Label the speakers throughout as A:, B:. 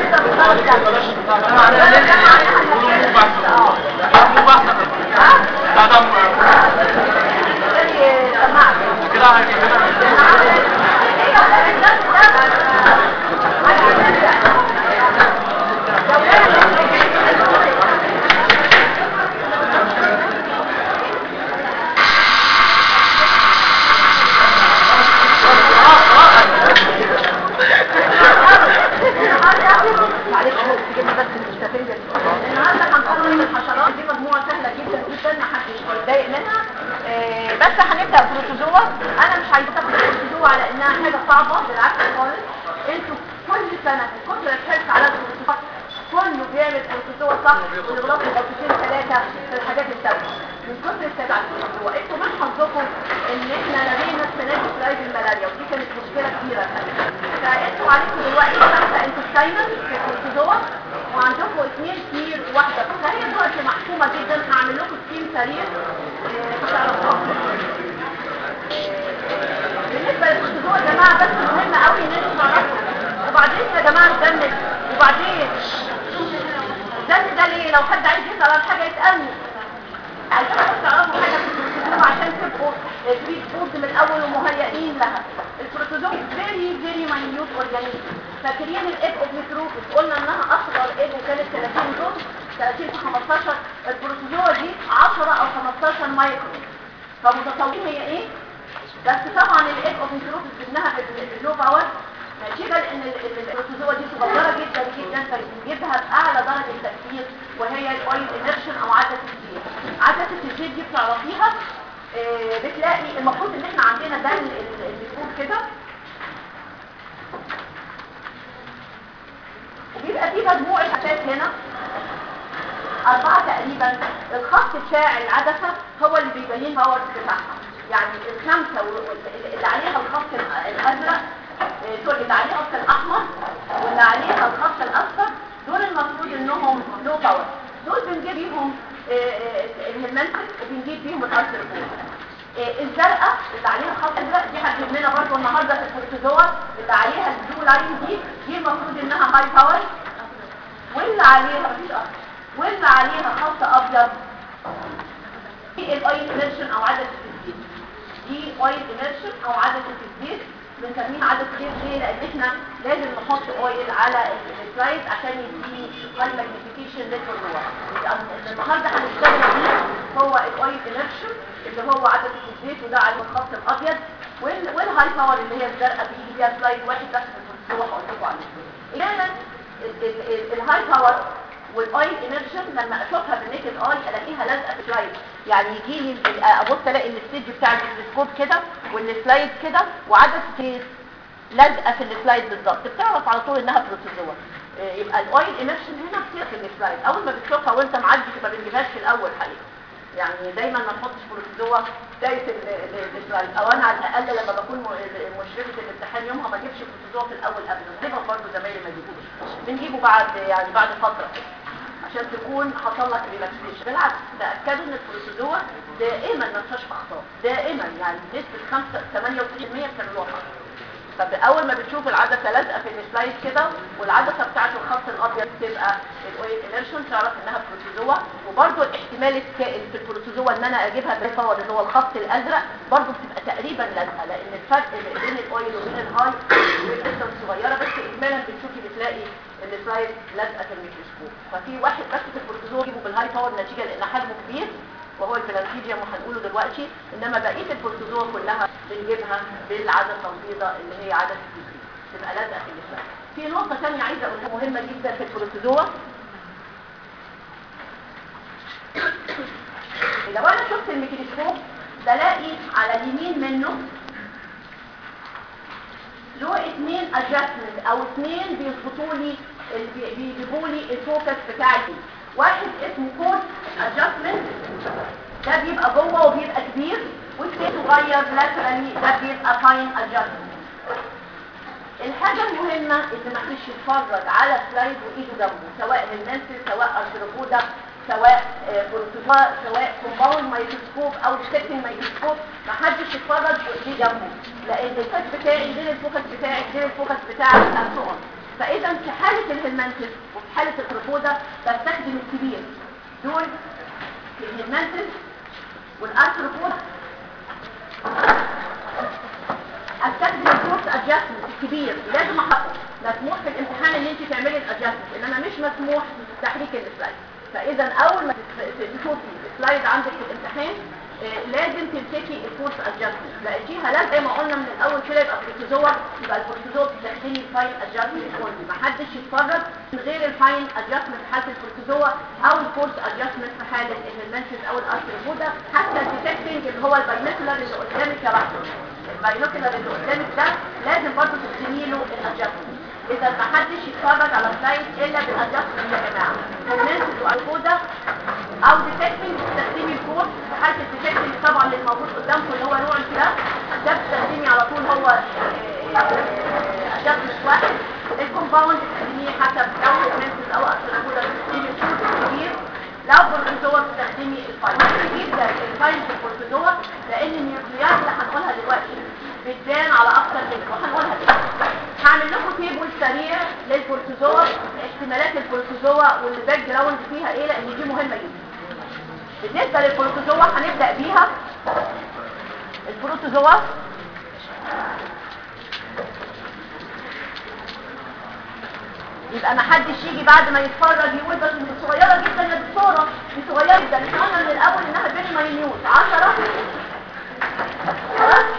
A: معلش هو تجيبنا بس المستفيدة النهارده هنقرر الحشرات دي مجموعة سهلة جدا جدا محدش يتضايق منها آه، بس هنبدأ بروتوزوا انا مش عايزة تاخد البروتوزوا على انها حاجة صعبة بالعكس خالص انتوا كل سنة من كتر الحرص على البروتوزوا كله بيعمل بروتوزوا صح والغلط غلطتين ثلاثة في الحاجات السابقة من كتر السابقة على البروتوزوا انتوا من حظكم ان احنا لغينا السنة دي سلايد الملاريا ودي كانت مشكلة كبيرة الحقيقة. فانتوا عليكم دلوقتي خمسة انتستاينال في البروتوزوا وعندكم اثنين كتير وواحدة فهي دلوقتي محكومة جدا هعمل لكم سكيم سريع آه، تعرفوها بالنسبة للبروتوزوا يا جماعة بس مهم قوي ان انتوا تعرفوا وبعدين يا جماعة الدم وبعدين الدم ده ليه لو حد عايز يسأل عن حاجة يسألني عايزين بس تعرفوا حاجة في البروتوزوا عشان تبقوا بريد فود من الأول ومهيئين لها البروتوزوا فيري فيري ماينيوت اورجانيزم فاكرين الايب اوف ميكروبس قلنا انها اصغر ايب وكانت 30 دول 30 في 15 البروتوزوا دي 10 او 15 مايكرون فمتصورين هي ايه بس طبعا الايب اوف ميكروبس جبناها باللو باور نتيجة لان ال- ال- البروتوزوا دي صغيرة جدا جدا فبنجيبها باعلى درجة تأثير وهي الاويل انرشن او عدسة الزيت عدسة الزيت دي بتعرفيها آه، بتلاقي المفروض ان احنا عندنا ده ال- ال- اللي بيكون كده وبيبقى في مجموعة حاجات هنا أربعة تقريبا الخط بتاع العدسة هو اللي بيبين الباور بتاعها يعني الخمسة وال- وال- اللي عليها الخط ال- الأزرق آه، سوري اللي عليها الخط الأحمر واللي عليها الخط الأصفر دول المفروض إنهم لو باور دول بنجيب بيهم آه، آه، الهلمنتك وبنجيب بيهم الأرثروبول آه، الزرقاء اللي عليها خط ازرق دي هتجيب لنا برضه النهارده في البروتوزوا اللي عليها البلو لاين دي دي المفروض انها هاي باور واللي عليها مفيش اخر واللي عليها خط ابيض دي الاويل انرشن او عدسه الزيت دي اويل انرشن او عدسه الزيت بنسميها عدسه الزيت ليه لان احنا لازم نحط اويل على السلايد عشان يديني هاي ماجنيفيكيشن للفلور النهارده هنشتغل بيه هو الاويل انرشن اللي هو عدسه الزيت وده على الخط الابيض وال- والهاي باور اللي هي الزرقاء بيجي فيها سلايد واحد بس في الفلور هقول لكم عليه احيانا ال- ال- ال- الهاي باور والاويل انرشن لما اشوفها بالنيكد اي الاقيها لازقه في سلايد يعني يجي لي ال- ابص الاقي الستيج بتاع الميكروسكوب كده والسلايد كده وعدسه لازقه في السلايد بالظبط بتعرف على طول انها بروتوزوا آه، يبقى الاويل انرشن هنا بتصير في السلايد اول ما بتشوفها وانت معدي ما بنجيبهاش في الاول حقيقه يعني دايما ما نحطش بروتوزوا بدايه ال- ال- السلايد او انا على الاقل لما بكون م- مشرفه الامتحان يومها ما اجيبش بروتوزوا في الاول ابدا دايما برضه زمايلي ما يجيبوش بنجيبه بعد يعني بعد فتره عشان تكون حصل لك ريلاكسيشن بالعكس تاكدوا ان البروتوزوا دائما ما فيهاش اخطاء دائما يعني بنسبه 5 98% بتعملوها خطا طب اول ما بتشوف العدسه لازقه في السلايد كده والعدسه بتاعت الخط الابيض تبقى الاويل انرشن تعرف انها بروتوزوا وبرده الاحتمال الكائن في البروتوزوا ان انا اجيبها بالباور اللي هو الخط الازرق برده بتبقى تقريبا لازقه لان الفرق بين الاويل وبين الهاي جدا صغيره بس اجمالا بتشوفي بتلاقي السلايد لازقه في الميكروسكوب ففي واحد بس في البروتوزوا يجيبه بالهاي باور نتيجه لان حجمه كبير وهو البلانتيجيوم وهنقوله دلوقتي انما بقيه البروتوزوا كلها بنجيبها بالعدسه البيضاء اللي هي عدسه الزيت تبقى لازقه في الاسلام في نقطه ثانيه عايزه اقولها مهمه جدا في البروتوزوا لو انا شفت الميكروسكوب بلاقي على اليمين منه له اثنين ادجستمنت او اثنين بيظبطوا لي ال- بي- بيجيبوا لي الفوكس بتاعي واحد اسمه كورس ادجستمنت ده بيبقى جوه وبيبقى كبير والتاني صغير لاترالي ده بيبقى فاين ادجستمنت الحاجة المهمة ان محدش يتفرج على سلايد وايده جنبه سواء هلمنسل سواء ارثروبودا سواء آه، بروتوزوا سواء كومباوند مايكروسكوب او ستيكنج مايكروسكوب محدش يتفرج وايديه جنبه لان الفوكس بتاعي غير الفوكس بتاعي غير الفوكس بتاعك and so on. فاذا في حالة الهلمنتس وفي حالة التروبودا بستخدم الكبير دول الهلمنتس والارثروبودا استخدم الكورس ادجستمنت الكبير لازم احطه مسموح في الامتحان ان انت تعملي الادجستمنت انما مش مسموح تحريك السلايد فاذا اول ما تشوفي السلايد عندك في الامتحان آه، لازم تمسكي الكورس ادجستمنت لقيتيها لا زي ما قلنا من الاول كده يبقى بروتوزوا يبقى البروتوزوا بتستخدمي الفاين ادجستمنت اونلي ما حدش يتفرج من غير الفاين ادجستمنت في حاله البروتوزوا او الكورس ادجستمنت في حاله الهلمنتس او الارثروبودا حتى الديتكتنج اللي هو الباينكولار اللي قدامك يا بحر الباينوكلر اللي قدامك ده لازم برضه تديني له الادجستمنت اذا ما حدش يتفرج على سلايد الا بالادجستمنت يا جماعه الناس والكودا او ديتكتنج تستخدمي الكود في حاله الديتكتنج طبعا اللي موجود قدامكم اللي هو نوع كده ده بتستخدمي على طول هو ادجستمنت واحد الكومباوند تستخدميه حسب لو الناس او الكودا تستخدمي الكود الكبير لو بروتوزوا بتستخدمي الفايل مهم جدا الفايل في البروتوزوا لان النيوكليات اللي هنقولها دلوقتي بتبان على اكتر من وهنقولها دلوقتي هعمل لكم تيبل سريع للبروتوزوا احتمالات البروتوزوا والباك جراوند فيها ايه لان دي مهمه جدا بالنسبه للبروتوزوا هنبدا بيها البروتوزوا يبقى ما حدش يجي بعد ما يتفرج يقول بس انت صغيره جدا يا دكتوره دي صغيره جدا احنا قلنا من الاول انها بين ماينيوت 10 خلاص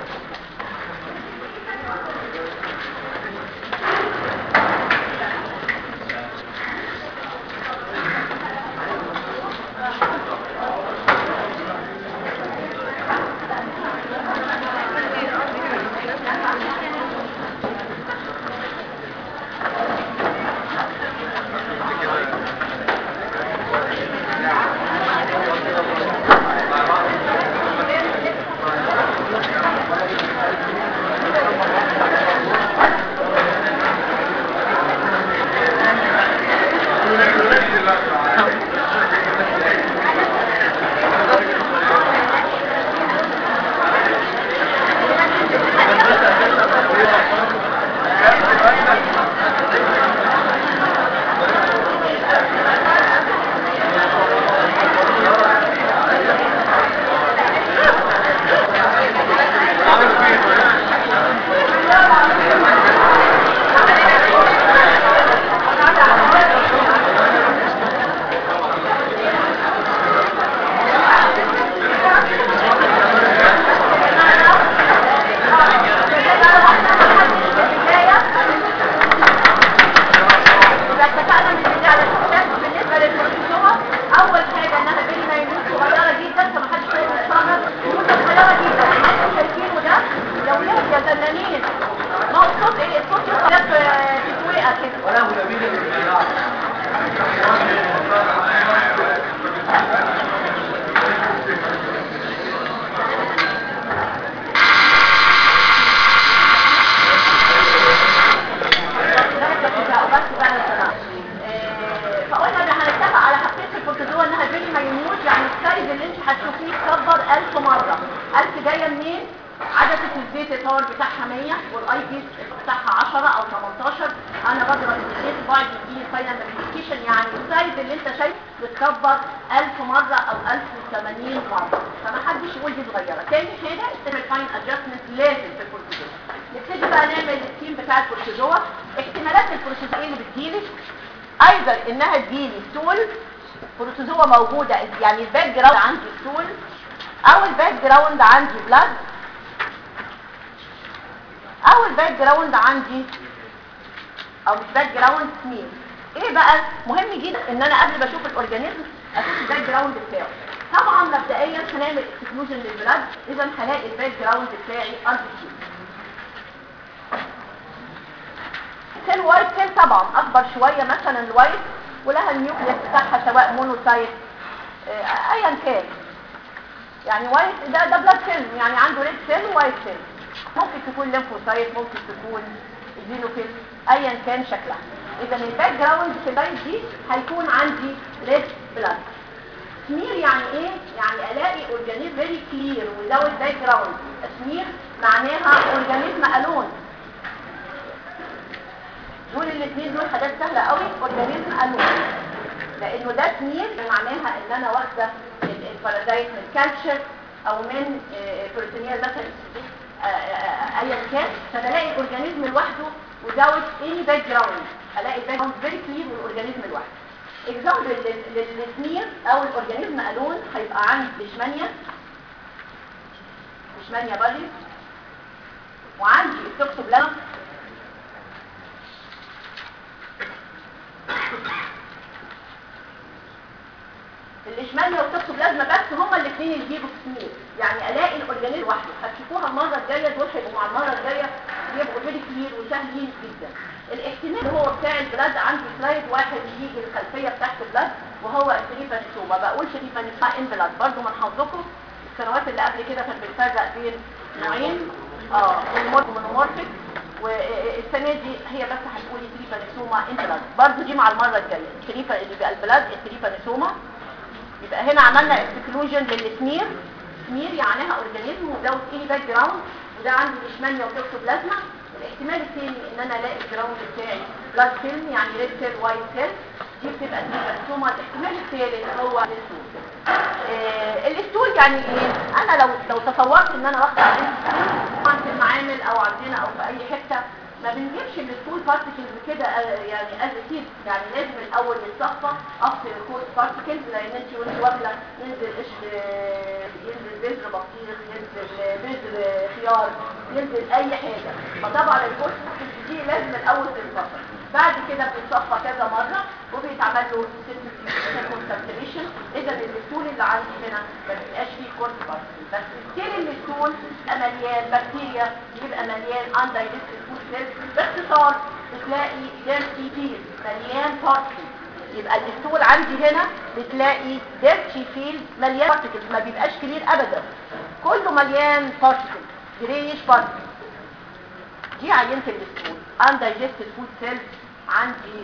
A: يبقى اتفقنا من البدايه على الاساس بالنسبه للبروتوزوا اول حاجه انها بين ماينوت صغيره جدا فمحدش يقدر يتفرج نقطه صغيره جدا انتوا شايفينه ده لو لقوا يا زنانين ما هو الصوت ايه الصوت يطلع تسويقه كده
B: ولا مدابين
A: فقلنا ان هنتفق على حاجتين في البروتوزوا انها بين ما يموت يعني السايز اللي انت هتشوفيه اتكبر 1000 مره 1000 جايه منين؟ عدسه الزيت الباور بتاعها 100 والاي بيس بتاعها 10 او 18 انا بضرب الزيت بعد يديني فاينل ماجنيفيكيشن يعني السايز اللي انت شايفه بتكبر 1000 مره او 1080 مره فما حدش يقول دي صغيره تاني حاجه استعمل فاين ادجستمنت لازم في البروتوزوا نبتدي بقى نعمل التيم بتاع البروتوزوا احتمالات البروتوزوا ايه اللي بتجيلي ايضا انها تجيلي ستول بروتوزوا موجودة يعني الباك جراوند عندي ستول او الباك جراوند عندي بلاد او الباك جراوند عندي او مش باك جراوند سمير ايه بقى مهم جدا ان انا قبل ما اشوف الاورجانيزم اشوف الباك جراوند بتاعه طبعا مبدئيا هنعمل اكسكلوجن للبلاد اذا هلاقي الباك جراوند بتاعي ار بي سي سيل وايت سيل طبعا اكبر شوية مثلا الوايت ولها النيوكليس بتاعها سواء مونوسايت آه، ايا كان يعني وايت ده ده بلاد سيل يعني عنده ريد سيل ووايت سيل ممكن تكون ليمفوسايت ممكن تكون زينوفيل ايا كان شكلها اذا الباك جراوند في اللايت دي هيكون عندي ريد بلاد سمير يعني ايه يعني الاقي اورجانيزم فيري كلير وزود باك جراوند سمير معناها اورجانيزم الون دول الاثنين دول حاجات سهله قوي انه ده سمير معناها ان انا واخده ال- البارازايت من كالتشر او من بروتينيال مثلا آه، آه، ايا كان فبلاقي الاورجانيزم لوحده without any background الاقي الباك جراوند فيري كلير والاورجانيزم لوحده اكزامبل للسمير او الاورجانيزم الون هيبقى عندي ليشمانيا ليشمانيا بادي وعندي التوكسوبلازم الليشمانيا والتوكسوبلازما بس هما الاثنين اللي بيجوا في السمير يعني الاقي الاورجانيزم لوحده هتشوفوها المره الجايه دول هيبقوا مع المره الجايه يبقوا فيري كلير وسهلين جدا الاحتمال هو بتاع البلاد عندي سلايد واحد يجي الخلفيه بتاعت البلاد وهو التريفانيسوما بقول تريفانيسوما ان بلاد برضه من حظكم السنوات اللي قبل كده كان بنفرق بين نوعين اه مونومورف ومونومورفيك والسنه دي هي بس هتقولي تريفانيسوما ان بلاد برضه دي مع المره الجايه التريفا اللي بقى البلاد التريفانيسوما يبقى هنا عملنا اكسكلوجن للسمير سمير يعنيها اورجانيزم وده سكيني باك جراوند وده عندي ليشمانيا وتوكسوبلازما الاحتمال الثاني ان انا الاقي الجراوند بتاعي بلاد فيلم يعني ريد سيل وايت سيل دي بتبقى تريفانيسوما الاحتمال الثالث هو الستول آه الستول يعني ايه انا لو لو تصورت ان انا واخده عندي طبعا في المعامل او عندنا او في اي حته ما بنجيبش الستول بارتكلز كده آه، يعني از سيد يعني لازم الاول يتصفى افصل الكول بارتكلز لان انت وانت واكله ينزل قشر آه، ينزل بذر بطيخ ينزل آه، بذر خيار ينزل اي حاجه فطبعا الكول دي لازم الاول تتصفى بعد كده بيتصفى كذا مره وبيتعمل له كونسنتريشن اذا الستول اللي عندي هنا ما بيبقاش فيه كورس بارتكل بس ستيل الستول بيبقى مليان بكتيريا بيبقى مليان اندايجستد فود سيلز باختصار بتلاقي ديرتي فيل مليان بارتكل يبقى الستول عندي هنا بتلاقي ديرتي فيل مليان بارتكل ما بيبقاش كلير ابدا كله مليان بارتكل جريش بارتكل دي عينة الستول undigested food cells عندي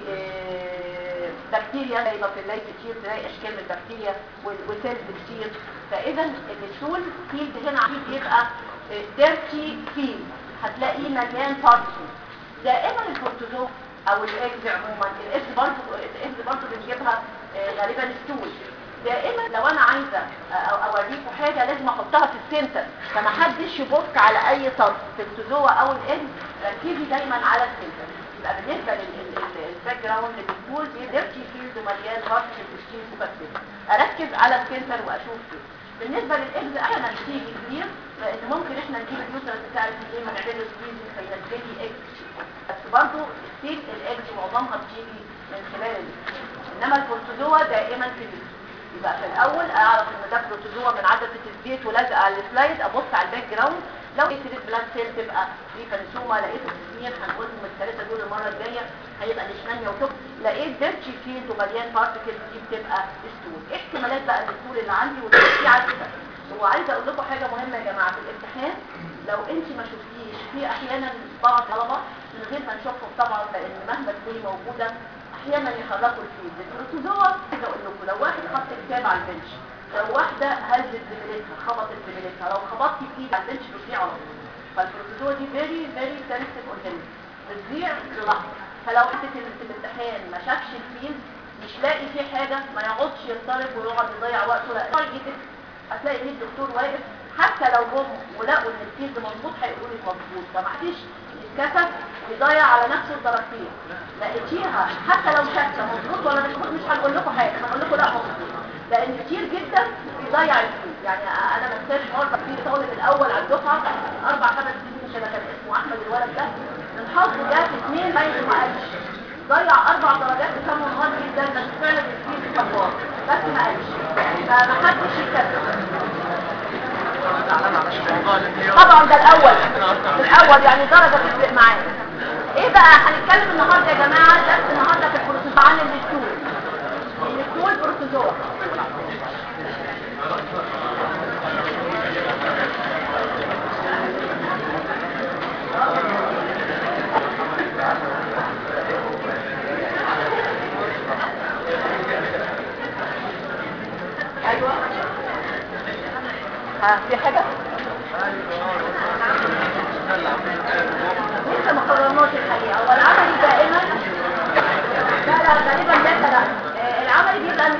A: آه، بكتيريا زي بكتيريا كتير تلاقي اشكال من البكتيريا وال- وسيلز كتير فاذا الستول فيلد هنا عندي بيبقى ديرتي فيلد هتلاقيه مليان بارتكل دائما الكورتيزون او الاكز عموما الاكز برضه الاكز برضه بنجيبها آه، غالبا ستول دائما لو انا عايزه أ- اوريكم حاجه لازم احطها في السنتر فما حدش يبص على اي طرف في التزوه او الان ركزي دايما على السنتر يبقى بالنسبه للباك جراوند للبول بيدرتي فيلد ومليان هارت وستين وبكتيريا اركز على السنتر واشوف فيه بالنسبه للاكز احنا بتيجي كتير لان ممكن احنا نجيب اليوترس بتاع الايه ما نعمله سكويزنج فينزل لي اكس بس برضه ستيل الاكس معظمها بتيجي من خلال الجسم. انما البروتوزوا دائما في الجسم يبقى في الاول اعرف ان ده بروتوزوا من عدسه الزيت ولازقه على السلايد ابص على الباك جراوند لو لقيت البلاد سيل تبقى ريفانسوما لقيت التسمير هنقولهم الثلاثه دول المره الجايه هيبقى ليشمانيا وتوب لقيت ديرتشي فيلد ومليان بارتكلز دي بتبقى ستول ايه احتمالات بقى الستول اللي عندي ودي على فكره وعايزه اقول لكم حاجه مهمه يا جماعه في الامتحان لو انت ما شفتيش في احيانا بعض طلبه من غير ما نشوفهم طبعا لان مهما تكوني موجوده احيانا يخرجوا الفيز البروتوزوا عايزه اقول لكم لو واحد حط كتاب على البنش لو واحده هزت زميلتها خبطت زميلتها لو خبطتي في ايد على البنش بتضيع على طول فالبروتوزوا دي فيري فيري سنسيتيف اورجانيزم بتضيع في لحظه فلو حد في في الامتحان ما شافش الفيل مش لاقي فيه حاجه ما يقعدش ينطلق ويقعد يضيع وقته لا يجي هتلاقي ان الدكتور واقف حتى لو جم ولقوا ان الفيلد مظبوط هيقولوا لك مظبوط فمحدش يتكسف يضيع على نفسه الدرجتين لقيتيها حتى لو شاكه مظبوط ولا مش مظبوط مش هنقول لكم حاجه هنقول لكم لا مظبوط لان كتير جدا بيضيع الفيلد يعني انا ما انساش مره في طالب الاول على الدفعه اربع خمس سنين كده كان اسمه احمد الولد ده من حظه جات اثنين باين ما قالش ضيع اربع درجات وكان منهار جدا بس فعلا الفيلد كبار بس ما قالش فما حدش يتكسف طبعا ده الاول الاول يعني درجه تفرق معانا ايه بقى هنتكلم النهارده يا جماعه درس النهارده في البروتوزوا عن الاستول الاستول بروتوزوا ايوه ها في حاجه لسه ما قررناش الحقيقه هو العملي دائما لا لا غالبا ده لا آه، العملي بيبقى من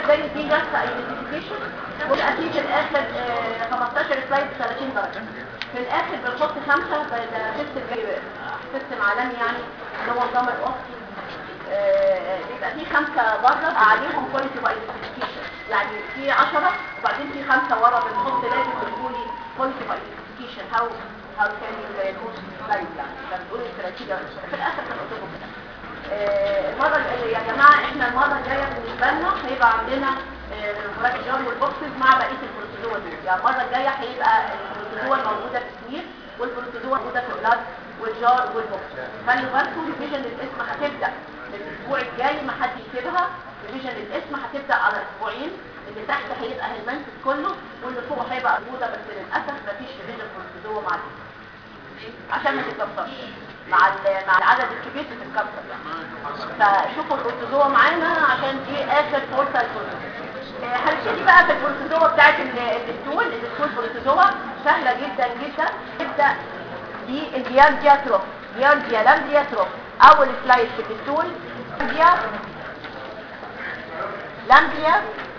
A: ازاي في جاست ايدنتيفيكيشن ويبقى في في الاخر آه، 15 سلايد ب 30 درجه في الاخر بنحط خمسه ده سيستم سيستم عالمي يعني اللي هو نظام الاوكسي آه، بيبقى في خمسه بره عليهم كواليتي ايدنتيفيكيشن يعني في 10 وبعدين في خمسه ورا بنحط لازم تقولي كواليتي ايدنتيفيكيشن هاو هاو كان يو سلايد يعني بنقول الكرايتيريا في الاخر بنحطهم كده آه، المرة اللي يا جماعة احنا المرة الجاية بالنسبة لنا هيبقى عندنا الفراك جار والبوكسز مع بقية البروسيدور دول يعني المرة الجاية هيبقى البروسيدور موجودة في السمير والبروسيدور موجودة في البلاد والجار والبوكس خلي بالكم ريفيجن الاسم هتبدأ من الاسبوع الجاي ما حد يكتبها ريفيجن الاسم هتبدأ على اسبوعين اللي تحت هيبقى هيمنتس كله واللي فوق هيبقى موجودة بس للأسف مفيش ريفيجن بروسيدور مع الاسم عشان ما تتكسرش مع ال- مع العدد الكبير بتتكسر يعني فشوفوا البروتوزوا معانا عشان دي اخر فرصه للبروتوزوا آه، هنبتدي بقى في البروتوزوا بتاعت ال- الدستول الدستول بروتوزوا سهله جدا جدا نبدا بالجيارديا تروف جيارديا لامبريا تروف اول سلايد في الدستول لامبريا لامبريا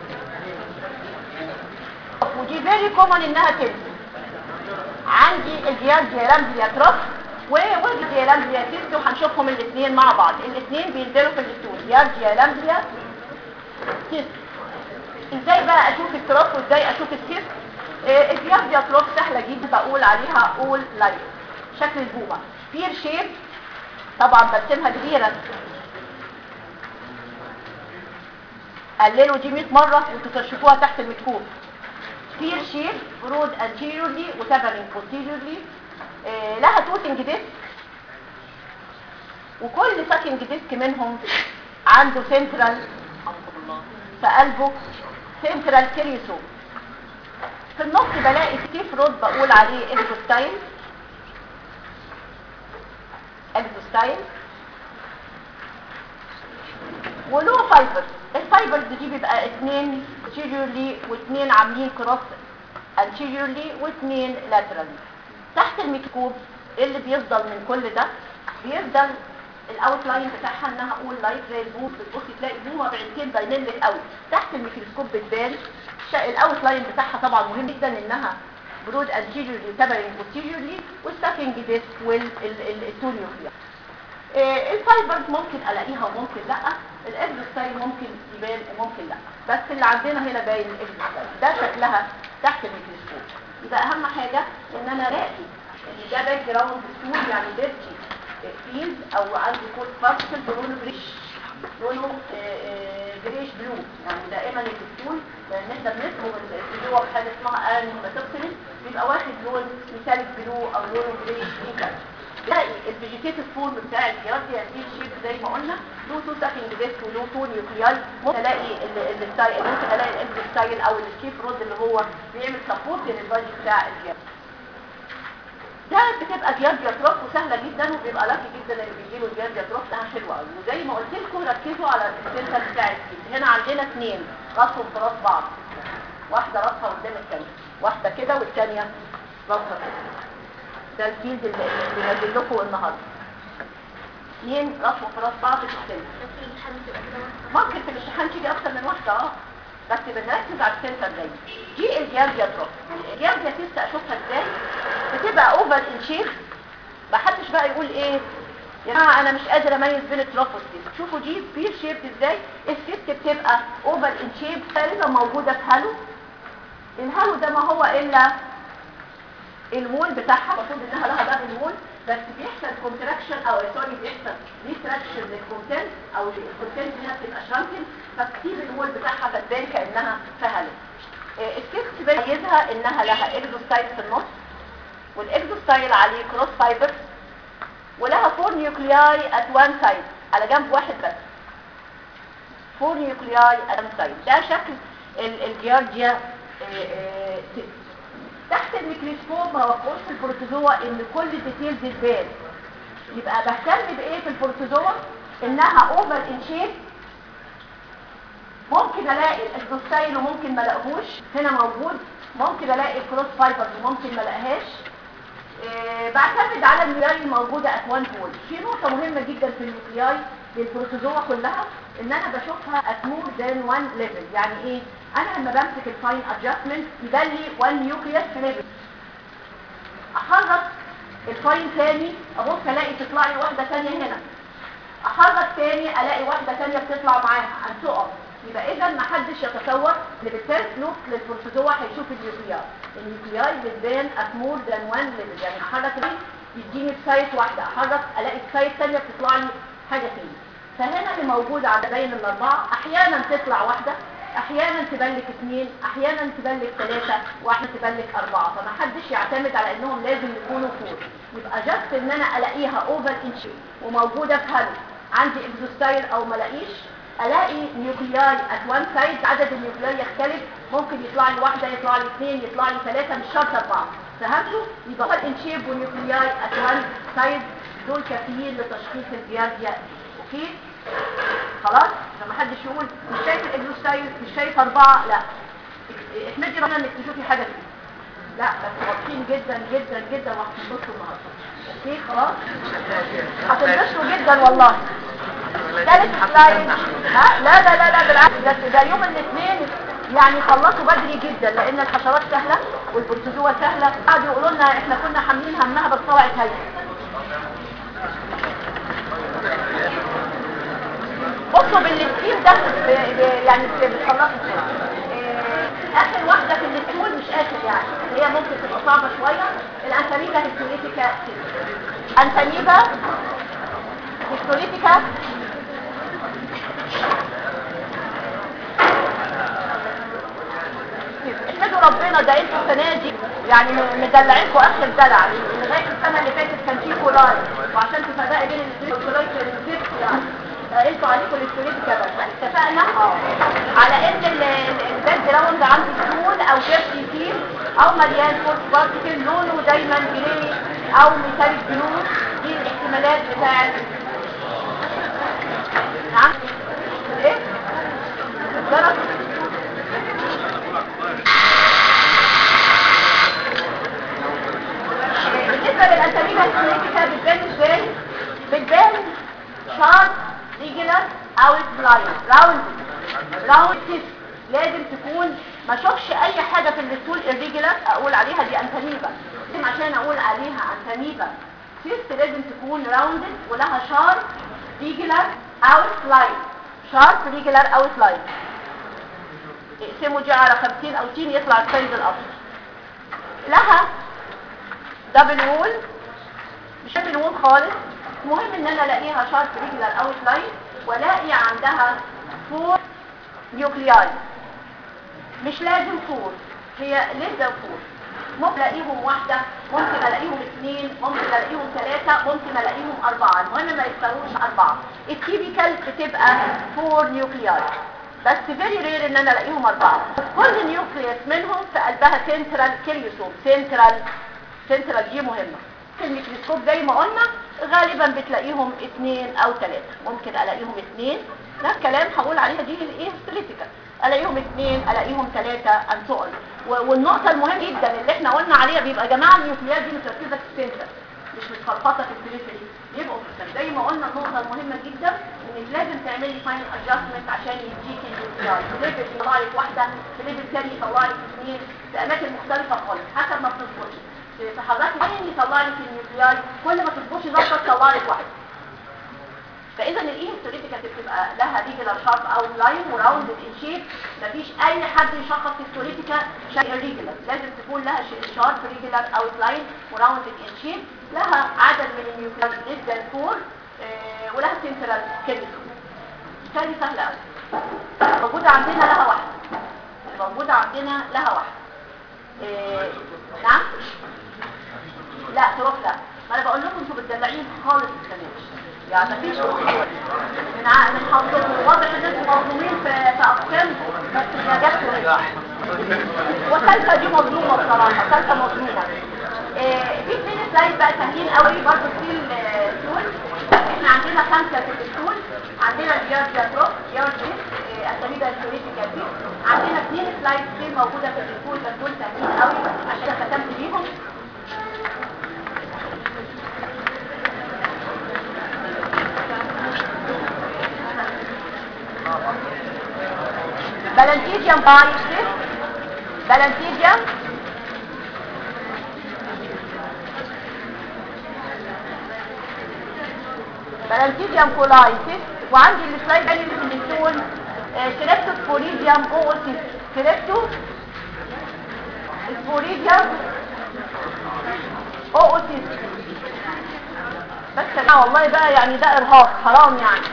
A: ودي فيري كومن انها تنزل عندي الجيارديا لامبريا تروف ووجديا لامبريا تيست وهنشوفهم الاثنين مع بعض الاثنين بينزلوا في الدستول جيارديا لامبريا تيست ازاي بقى اشوف التروف وازاي اشوف التيست آه، الجيارديا تروف سهله جدا بقول عليها اول لايف شكل البومه بير شيب طبعا برسمها كبيره قللوا دي 100 مره وتكشفوها تحت الميكروب سبير شيب برود anteriorly وتابرنج posteriorly آه، لها توتنج ديسك وكل ساكنج ديسك منهم عنده سنترال في قلبه سنترال كريسو في النص بلاقي ستيف رود بقول عليه اكزوستايل اكزوستايل ولو فايبرز الفايبرز دي بيبقى اتنين anteriorly واتنين عاملين كروس anteriorly واتنين laterally تحت الميكروب ايه اللي بيفضل من كل ده بيفضل الاوت لاين بتاعها انها اقول لايت زي البوم بتبصي تلاقي بومه بعينتين باينين لك قوي تحت الميكروسكوب بتبان الاوت لاين بتاعها طبعا مهم جدا انها برود anteriorly وتابرنج posteriorly والساكنج ديسك والتونيوكليا آه، الفايبرز ممكن الاقيها وممكن لا الاكزوستايل ممكن يبان وممكن لا بس اللي عندنا هنا باين الاكزوستايل ده شكلها تحت الميكروسكوب يبقى اهم حاجه ان انا الاقي ان ده باك جراوند ستول يعني ديرتي فيلد او عندي كود بارتكل لونه جريش لونه آه، آه، جريش بلو يعني دائما الستول لان احنا بنفهم الفيديو بحاجه اسمها ان ماتوكسين بيبقى واخد لون مثالي بلو او لونه جريش كده تلاقي الفيجيتيف فورم بتاع الجيارديا دي شيب زي ما قلنا له تو ساكنج ديسك وله تو نيوكلياي ممكن الاقي ال- الستايل ممكن الاقي الاكس ستايل او الشيب رود اللي هو بيعمل سبورت للبادي بتاع الجيارديا ده بتبقى جيارديا تروف وسهله جدا وبيبقى لاكي جدا اللي بيجيله الجيارديا تروف ده حلوه قوي وزي ما قلت لكم ركزوا على السنتر بتاع السيد هنا عندنا اثنين راسهم في راس بعض واحده راسها قدام الثانيه واحده كده والثانيه راسها كده ده الفيلد اللي اللي نازل لكم النهارده اثنين راسهم في راس بعض في السنتر ممكن في الامتحان تيجي اكتر من واحده اه بس بنركز على السنتر دايما دي الجيارديا تروف الجيارديا تيست اشوفها ازاي بتبقى اوفر ان شيب محدش بقى يقول ايه يا جماعه انا مش قادر اميز بين التروف والسيست شوفوا دي بير شيب ازاي السيست بتبقى اوفر ان شيب غالبا موجوده في هالو الهالو ده ما هو الا الوول بتاعها المفروض انها لها باب الوول بس بيحصل كونتراكشن او سوري بيحصل ريتراكشن للكونتنت او الكونتنت هنا بتبقى شرانكن فكتير الوول بتاعها فتبان كانها فهلت آه، السيست بيميزها انها لها اكزوستايل في النص والاكزوستايل عليه كروس فايبرز ولها فور نيوكلياي ات وان سايد على جنب واحد بس فور نيوكلياي ات وان سايد ده شكل ال- الجيارديا آه، آه، سيست. تحت الميكروسكوب ما وقعوش في البروتوزوا ان كل ديتيلز تبان يبقى بهتم بايه في البروتوزوا انها اوفر ان شيب ممكن الاقي الدوستايل وممكن ما الاقيهوش هنا موجود ممكن الاقي الكروس فايبرز وممكن ما الاقيهاش إيه بعتمد على النيوكلياي الموجوده ات وان بول في نقطه مهمه جدا في النيوكلياي للبروتوزوا كلها ان انا بشوفها at more than one level يعني ايه انا لما بمسك الفاين ادجستمنت يبان لي 1 نيوكليس في ليفل احرك الفاين تاني ابص الاقي تطلع لي واحده تانية هنا احرك تاني الاقي واحده تانية بتطلع معاها and so on يبقى اذا ما حدش يتصور ان بالتالت لوك للبروتوزوا هيشوف النيوكلياي النيوكلياي بتبان at more than one level يعني احرك ليه يديني سايت واحده احرك الاقي سايت تانية بتطلع لي حاجه تانية فهنا اللي موجود على بين الاربعه احيانا تطلع واحده احيانا تبان لك اثنين احيانا تبان لك ثلاثه واحيانا تبان لك اربعه فما حدش يعتمد على انهم لازم يكونوا فور يبقى جاست ان انا الاقيها اوفر انشي وموجوده في هل عندي اكزوستايل او ما الاقيش الاقي نيوكلياي ات وان سايد عدد النيوكلياي يختلف ممكن يطلع لي واحده يطلع لي اثنين يطلع لي ثلاثه مش شرط اربعه فهمتوا يبقى اوفر انشيب ونيوكلياي ات وان سايد دول كافيين لتشخيص الجيارديا اوكي خلاص فما حدش يقول مش شايف الاكزوستايل مش شايف اربعه لا احمدي ربنا انك تشوفي حاجه فيه لا بس واضحين جدا جدا جدا وهتنبسطوا النهارده اوكي خلاص هتنبسطوا جدا والله ثالث سلايد ها لا لا لا لا بالعكس ده, ده يوم الاثنين يعني خلصوا بدري جدا لان الحشرات سهله والبروتوزوا سهله قعدوا يقولوا لنا احنا كنا حاملين همها بس طلعت هي بصوا بالستيل ده ب- ب- يعني بتخلصوا ازاي آه، اخر واحده في الستول مش اخر يعني هي ممكن تبقى صعبه شويه الانتاميبا هيستوليتيكا انتاميبا هيستوليتيكا احمدوا ربنا ده انتوا السنه دي يعني م- مدلعينكم اخر دلع لغايه السنه اللي فاتت كان في كولاي وعشان تفرقي بين الاستريت والكولاي كان الزفت يعني آه، انتوا عليكم الاستريت كمان اتفقنا على ان ال- ال- الباك جراوند عندي سكول او كيرسي فيل او مليان فورس بارتيكل لونه دايما جري او ميتاليك بلو دي الاحتمالات بتاعت نعم ايه درجة بالنسبة للأساميب الكلينيكا بتبان ازاي؟ بتبان شارب ريجولار او سلايد راوند راوند تيست لازم تكون ما اشوفش اي حاجة في الستول الريجولار اقول عليها دي انتاميبا لازم عشان اقول عليها انتاميبا تيست لازم تكون راوندد ولها شارب ريجولار او سلايد شارب ريجولار او سلايد اقسموا دي على 50 او 60 يطلع السايز الاصفر لها دبل وول مش دبل وول خالص المهم ان انا الاقيها شارب ريجولار اوت لاين والاقي عندها فور نيوكلياي مش لازم فور هي لسه فور ممكن الاقيهم واحدة ممكن الاقيهم اثنين ممكن الاقيهم ثلاثة ممكن الاقيهم اربعة المهم ما يستووش اربعة التيبيكال بتبقى فور نيوكلياي بس فيري رير ان انا الاقيهم اربعة كل نيوكليوس منهم في قلبها سنترال كيريوسوم سنترال سنترال دي مهمة في الميكروسكوب زي ما قلنا غالبا بتلاقيهم اثنين او ثلاثة ممكن الاقيهم اثنين نفس الكلام هقول عليها دي الايه ستريتيكال الاقيهم اثنين الاقيهم ثلاثة ان سؤال والنقطة المهمة جدا اللي احنا قلنا عليها بيبقى يا جماعة النيوكليات دي متركزة في السنتر مش متخلطة في البريفري يبقوا في السنتر زي ما قلنا النقطة المهمة جدا انك لازم تعملي فاين ادجستمنت عشان يديك النيوكليات في ليفل يطلع لك واحدة في ليفل ثاني يطلع لك اثنين في اماكن مختلفة خالص حسب ما بتظبطي في حضرتك عين يطلع لك النيوكلياي كل ما تظبطي ظبطة تطلع لك واحدة فاذا الايه ستوريتيكا بتبقى لها ريجولار شارب او لاين وراوند ان شيب مفيش اي حد يشخص ستوريتيكا شيء ريجولار لازم تكون لها شارب ريجولار او لاين وراوند ان شيب لها عدد من النيوكلياي ليس ذان فور ولها سنترال كيميكال مثال سهل قوي موجوده عندنا لها واحده موجوده عندنا لها واحده إيه نعم لا تروح لا ما انا بقول لكم انتوا بتدلعين خالص السنه دي. يعني مفيش أسبوع. من ع- من حظكم واضح ان انتوا مظلومين في في اقسام بس يا جت وثالثه دي مظلومه بصراحه ثالثه مظلومه إيه، في اثنين سلايد بقى سهلين قوي برضه في التول احنا عندنا خمسه في التول عندنا الجيارد بروك جيارد اساميدا السوريتيكا دي عندنا اثنين سلايد كتير موجوده في التول بس دول سهلين قوي عشان ختمت بيهم بلانتيجيوم بايسيس بلانتيجيوم بلانتيجيوم كولايتس وعندي السلايد اللي في النسون كريبتوسبوريديوم اوتيس كريبتو سبوريديوم اوتيس بس لا والله بقى يعني ده ارهاق حرام يعني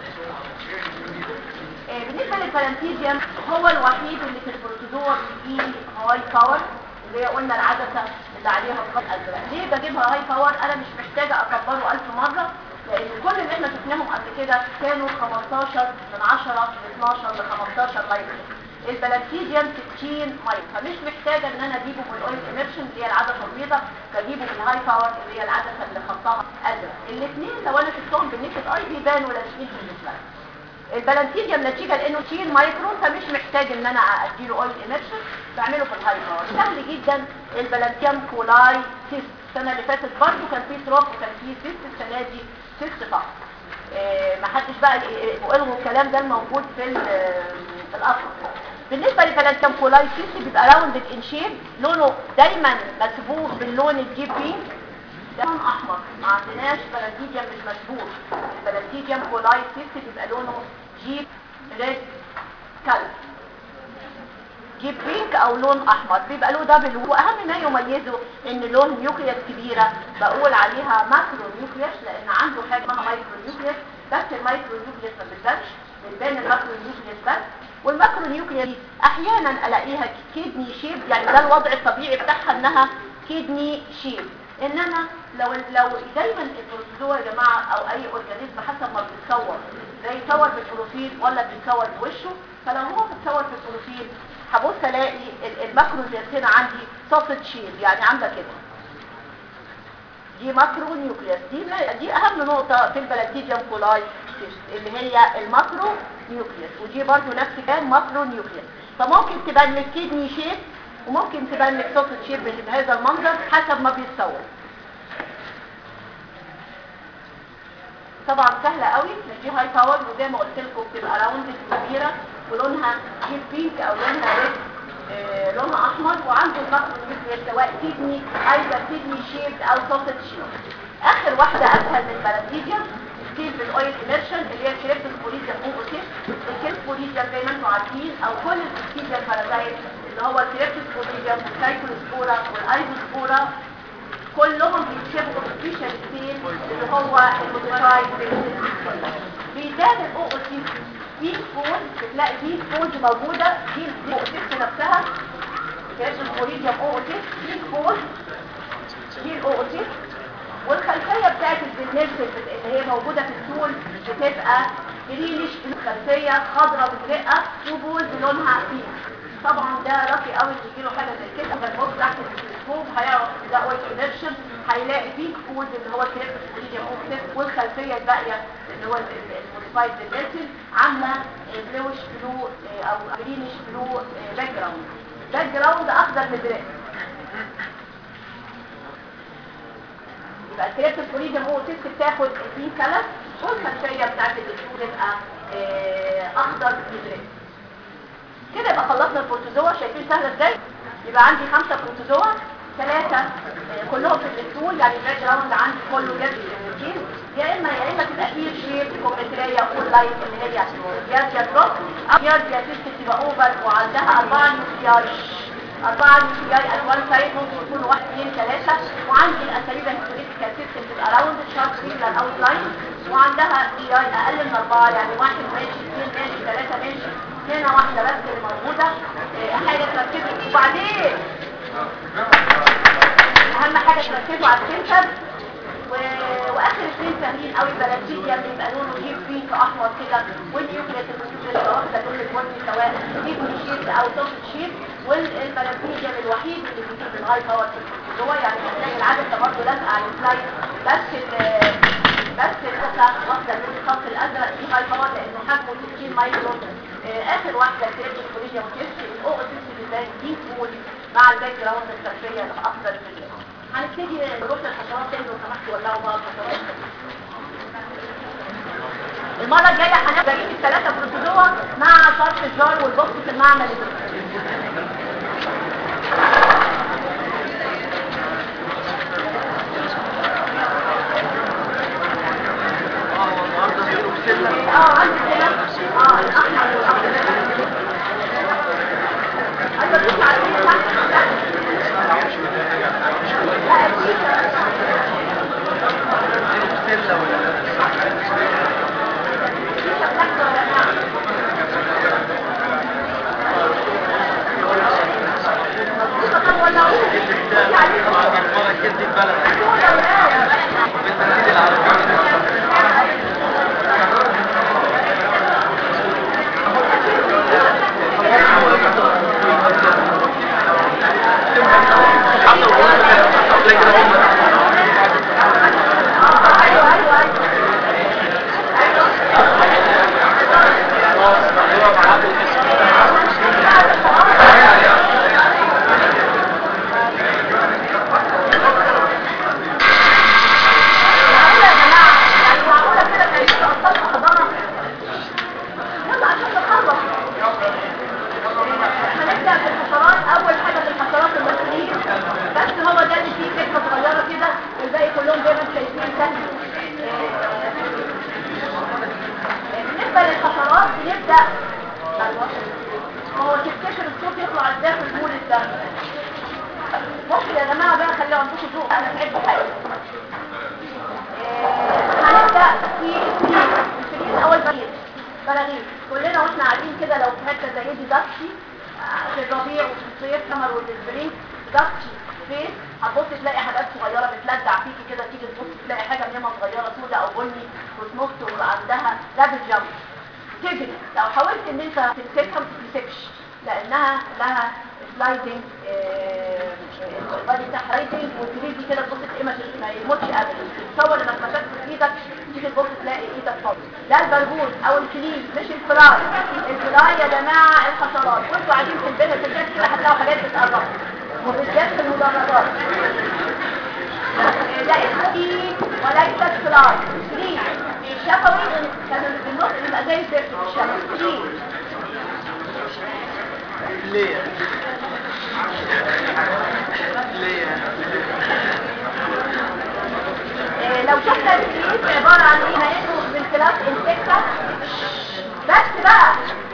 A: آه، بالنسبه للفلانتيجيوم هو الوحيد اللي في البروتوزوا بيجي هاي باور اللي هي قلنا العدسه اللي عليها الخط ازرق ليه بجيبها هاي باور انا مش محتاجه اكبره 1000 مره لان كل اللي احنا شفناهم قبل كده كانوا 15 من 10 ل 12 ل 15 مايكرو البلانتيجيوم 60 مايكرو فمش محتاجه ان انا اجيبه بالاويل اميرشن اللي هي العدسه البيضاء بجيبه بالهاي باور اللي هي العدسه اللي خطها ازرق الاثنين لو انا شفتهم بالنيكد اي بيبانوا لازقين بالنسبه لي البلانتيجيوم نتيجة لانه 2 مايكرون فمش محتاج ان انا اديله اويل اميرشن بعمله في الهاي باور سهل جدا البلانتيوم كولاي سيست السنه اللي فاتت برضه كان في تروب وكان في سيست السنه دي سيست فقط إيه ما حدش بقى الغوا الكلام ده الموجود في ال- في الاصل بالنسبه للبلانتيوم كولاي سيست بيبقى راوندد ان شيب لونه دايما مسبوغ باللون الجيب بينك ده لون احمر ما عندناش بلانتيجيوم مش مسبوق البلانتيجيوم كولاي سيست بيبقى لونه جيب ريد كلب جيب بينك او لون احمر بيبقى له دبل واهم ما يميزه ان لون نيوكليوس كبيره بقول عليها ماكرو نيوكليوس لان عنده حاجه اسمها مايكرو نيوكليوس بس المايكرو نيوكليوس ما بتبانش بتبان الماكرو نيوكليوس بس والماكرو نيوكليوس دي احيانا الاقيها كيدني شيب يعني ده الوضع الطبيعي بتاعها انها كيدني شيب انما لو لو دايما البروتوزوا يا جماعه او اي اورجانيزم حسب ما بيتصور ده يتصور بالبروفيل ولا بيتصور بوشه فلو هو بيتصور في البروفيل هبص الاقي ال- الماكروز هنا عندي سوفت شيل يعني عامله كده دي ماكرو نيوكليوس دي دي اهم نقطه في البلاتيجيوم كولاي اللي هي الماكرو نيوكليوس ودي برضو نفس الكلام ماكرو نيوكليوس فممكن تبان لك كيدني شيب وممكن تبان لك سوفت شيب بهذا المنظر حسب ما بيتصور طبعا سهله قوي دي هاي باور وزي ما قلت لكم بتبقى راوند كبيره ولونها جيب بينك او لونها ريد آه لونها احمر وعنده المخرج مثل سواء كيدني ايضا كيدني شيب او سوسج شيب اخر واحده اسهل من البلاتيجيوم ستيل بالاويل اميرشن اللي هي الكريبتوسبوريديوم اوبوتيس الكريبتوسبوريديوم زي ما انتم عارفين او كل البكتيريا البارازايت اللي هو الكريبتوسبوريديوم والسايكلوسبورا والايزوسبورا كلهم بيتشبهوا بالسبيشال ستيل اللي هو الموديفايد بيزاد الاو او سي في فون بتلاقي في فون موجوده دي الاو او سي نفسها كانت الكوريديوم او او سي في فون دي الاو او سي والخلفيه بتاعت البنيرسل اللي هي موجوده في السول بتبقى جرينش خلفيه خضراء مزرقه وبوز لونها بينك طبعا ده راقي قوي اللي يجيله حاجه زي كده فالموت تحت الميكروسكوب هيعرف ان ده اويل انرشن هيلاقي فيه فود اللي هو كريبت سبوليديوم اوكسيد والخلفيه الباقيه اللي هو الموديفايد ديليتل عامله بلوش بلو او جرينش بلو باك جراوند باك جراوند اخضر مزرق يبقى الكريبت سبوليديوم اوكسيد بتاخد البين كلر والخلفيه بتاعت الدكتور تبقى اخضر مزرق كده يبقى خلصنا البروتوزوا شايفين سهله ازاي يبقى عندي خمسه بروتوزوا ثلاثه آه، كلهم في الستول يعني الباك جراوند عندي كله جاز روتين يا اما يا اما تبقى هير شيب كومتريا اول لايت اللي هي جاز يا دروب او جاز يا سيست تبقى اوفر وعندها اربعه نيوكلياي اربعه نيوكلياي الوان سايد ممكن يكونوا واحد اثنين ثلاثه وعندي الاساليب الهيستوريكال سيستم تبقى راوند شارب ريجلر اوت لاين وعندها نيوكلياي اقل من اربعه يعني واحد ماشي اثنين ماشي ثلاثه ماشي هنا واحدة بس اللي موجودة إيه، حاجة تركزوا وبعدين اهم حاجة تركزوا على السنتر و... واخر اثنين سهلين قوي البلاتيديا بيبقى لونه جيب بينك احمر كده والنيوكليس النيوكليس واخده لون البني سواء جيب شيت او توفت شيت والبلاتيديا الوحيد اللي بيجيب الهاي باور في هو يعني هتلاقي العدسه برضه لازقه على السلايد بس ال... بس القطعه واخده لون الخط الازرق دي هاي باور لانه حجمه 60 مايكرو آه، اخر واحده كريبت كوليجيا وكيس الاو اس اس دي فول مع الباك جراوند الخلفيه الاخضر في الليل هنبتدي نروح للحشرات تاني لو سمحتوا ولعوا بقى الحشرات المره الجايه هنبدا الثلاثه بروتوزوا معمل الدكتور اه عندي هنا اه الاحمر والاخضر ايوه بص على الفيل تحت تحت لا الفيل الفيشة بتاعته ولا لا؟ مظبوطة طب ولا اقول؟ قولي عليكم. ولا ولا؟ ايوه ايوه ايوه معقولة يا جماعة يعني معقولة كده كان لسه أطفال في حضانة يلا عشان نخلص هنبدأ بالحشرات أول حاجة بالحشرات المسؤولين بس هو ده اللي فيه فكرة صغيرة كده الباقي كلهم زي ما انتم شايفين سهل بالنسبة للحشرات نبدأ أيوة. هو تفتكر الصوت يطلع ازاي في المولد ده ممكن يا جماعة بقى خلوا عندكم ذوق أنا تعبت حاجة هنبدأ في الفريق الفريق الأول براغيث براغيث كلنا واحنا قاعدين كده لو في حتة زي دي دكشي آه، في الربيع وفي الصيف سمر والسبرينج دكشي فيس هتبص تلاقي حاجات صغيرة بتلدع فيكي كده تيجي تبص تلاقي حاجة منها صغيرة سودة أو بني وتنط وعندها رابد جامب تجري لو حاولت ان انت تمسكها ما تمسكش لانها لها سلايدنج البادي بتاعها سلايدنج وتريدي كده تبص تلاقي ما ما يموتش ابدا تصور انك مسكت في ايدك تيجي تبص تلاقي ايدك فاضيه ده البرغوث او الكليل مش الفراي الفراي يا جماعه الحشرات وانتوا قاعدين في البيت في البيت كده هتلاقوا حاجات بتقرب وبالذات في المدرجات ده اسمه ايه وليس فراي كليل الشفوي كانوا اللي في النص بيبقى زي الزفت في الشفوي كليل
B: ليه ليه
A: إيه، لو شفنا الكليس عبارة عن ايه هينقل من كلاس انسكتا بس بقى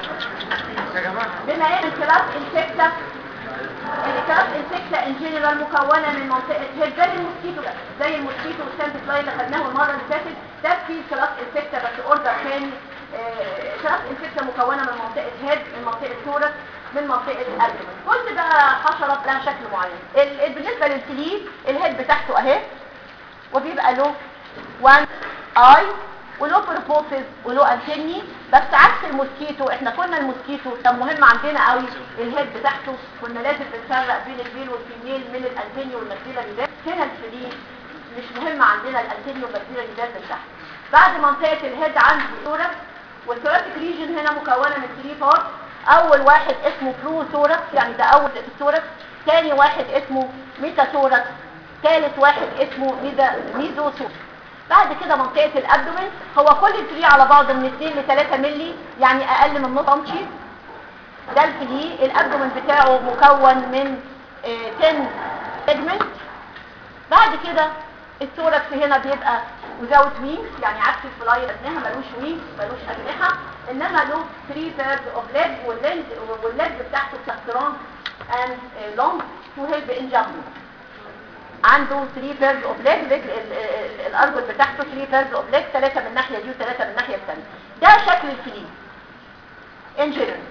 B: يا جماعه
A: بما ان الكلاس انسكتا الكلاس انسكتا ان جنرال مكونة من منطقة هيد زي الموسكيتو ده زي الموسكيتو والساند فلاي اللي خدناه المرة اللي فاتت ده فيه كلاس انسكتا بس اوردر تاني آه، كلاس انسكتا مكونة من منطقة هيد من منطقة ثورس من منطقة الأبدمن كل بقى حشرة لها شكل معين ال- ال- بالنسبة للكليب الهيد بتاعته اهي وبيبقى له وان اي وله بروبوفيز وله انتني بس عكس الموسكيتو احنا كنا الموسكيتو كان مهم عندنا قوي الهيد بتاعته كنا لازم بنفرق بين الميل والفيميل من الانتني والمكسيلا ريزات هنا الفلين مش مهم عندنا الانتني والمكسيلا ريزات بتاعته بعد منطقة الهيد عندي ثوركس والثوراتيك ريجن هنا مكونة من 3 بارت اول واحد اسمه برو ثوركس يعني ده اول الثوركس تاني واحد اسمه ميتا ثوركس ثالث واحد اسمه ميزا ميزو ثوركس بعد كده منطقة الابدومين هو كل الفلي على بعض من 2 ل 3 مللي يعني اقل من نص سنتي ده الفلي الابدومين بتاعه مكون من آه، 10 سيجمنت بعد كده الثوركس هنا بيبقى without wings يعني عكس الفلاي ابنها ملوش wings ملوش اجنحه انما له 3 thirds of leg والليج والليج بتاعته كاسترون and uh, long to help in jumping عنده 3 pairs of legs رجل ال- ال- الارجل بتاعته 3 pairs of legs ثلاثه من الناحيه دي وثلاثه من الناحيه الثانيه ده شكل الفلين in general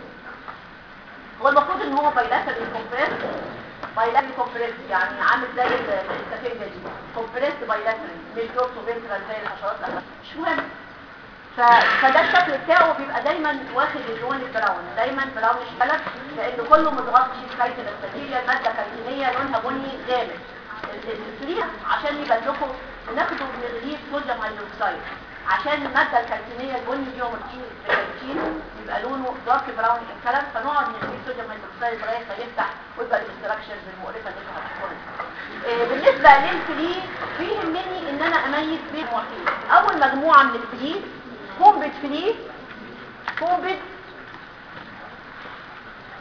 A: هو المفروض ان هو بايلاترال كومبريس بايلاترال كومبريس يعني عامل زي ال- السفنجه دي كومبريس بايلاترال مش دورسو فينترال زي الحشرات الأخرى. مش مهم ف... فده الشكل بتاعه بيبقى دايما واخد اللون البراون دايما براونش كلر لان كله متغطي بكايتن البكتيريا ماده كارتينيه لونها بني غامق السريع عشان يبان لكم ناخده بنغليه صوديوم هيدروكسيد عشان الماده الكارتينيه البني دي ومرتين الكارتين يبقى لونه دارك براون ان كلر فنقعد نغليه صوديوم هيدروكسيد لغايه ما يفتح ويبقى الاستراكشرز المقرفه اللي انتوا هتشوفوها دي. آه، بالنسبه للفلي فيهمني ان انا اميز بين مجموعتين اول مجموعه من الفلي كومبت فلي كومبت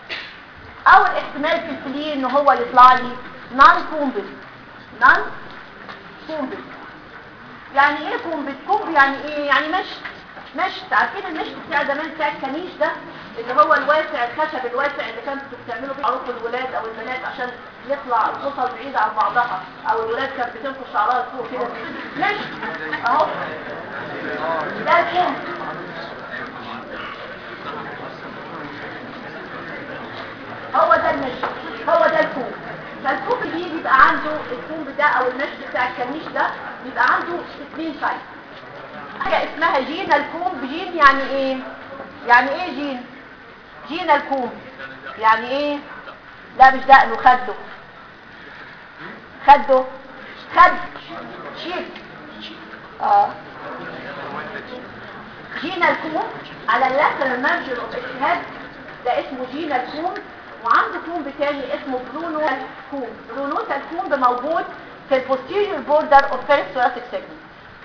A: اول احتمال في الفلي ان هو يطلع لي نون كومبل نون كومبل يعني ايه كومبل كومبل يعني ايه يعني مشط مشط عارفين المشط بتاع زمان بتاع الكنيش ده اللي هو الواسع الخشب الواسع اللي كانوا بتعملوا بيه عروق الولاد او البنات عشان يطلع الخصل بعيدة عن بعضها او الولاد كانت بتنفش شعرها لفوق كده مشط اهو ده الكومبل هو ده المشي هو ده الكوب فالكوب دي بيبقى عنده الكوب ده او المشي بتاع الكنيش ده بيبقى عنده اثنين سايد حاجة اسمها جين الكوم جين يعني ايه يعني ايه جين جين الكوم يعني ايه لا مش دقنه خده خده خد شيك اه جين الكوم على اللاترال مارجن اوف الهيد ده اسمه جين الكوم وعنده كومب تاني اسمه برونو الكوم برونو الكومب موجود في البوستيريور بوردر اوف فيرست ثوراسيك سيجمنت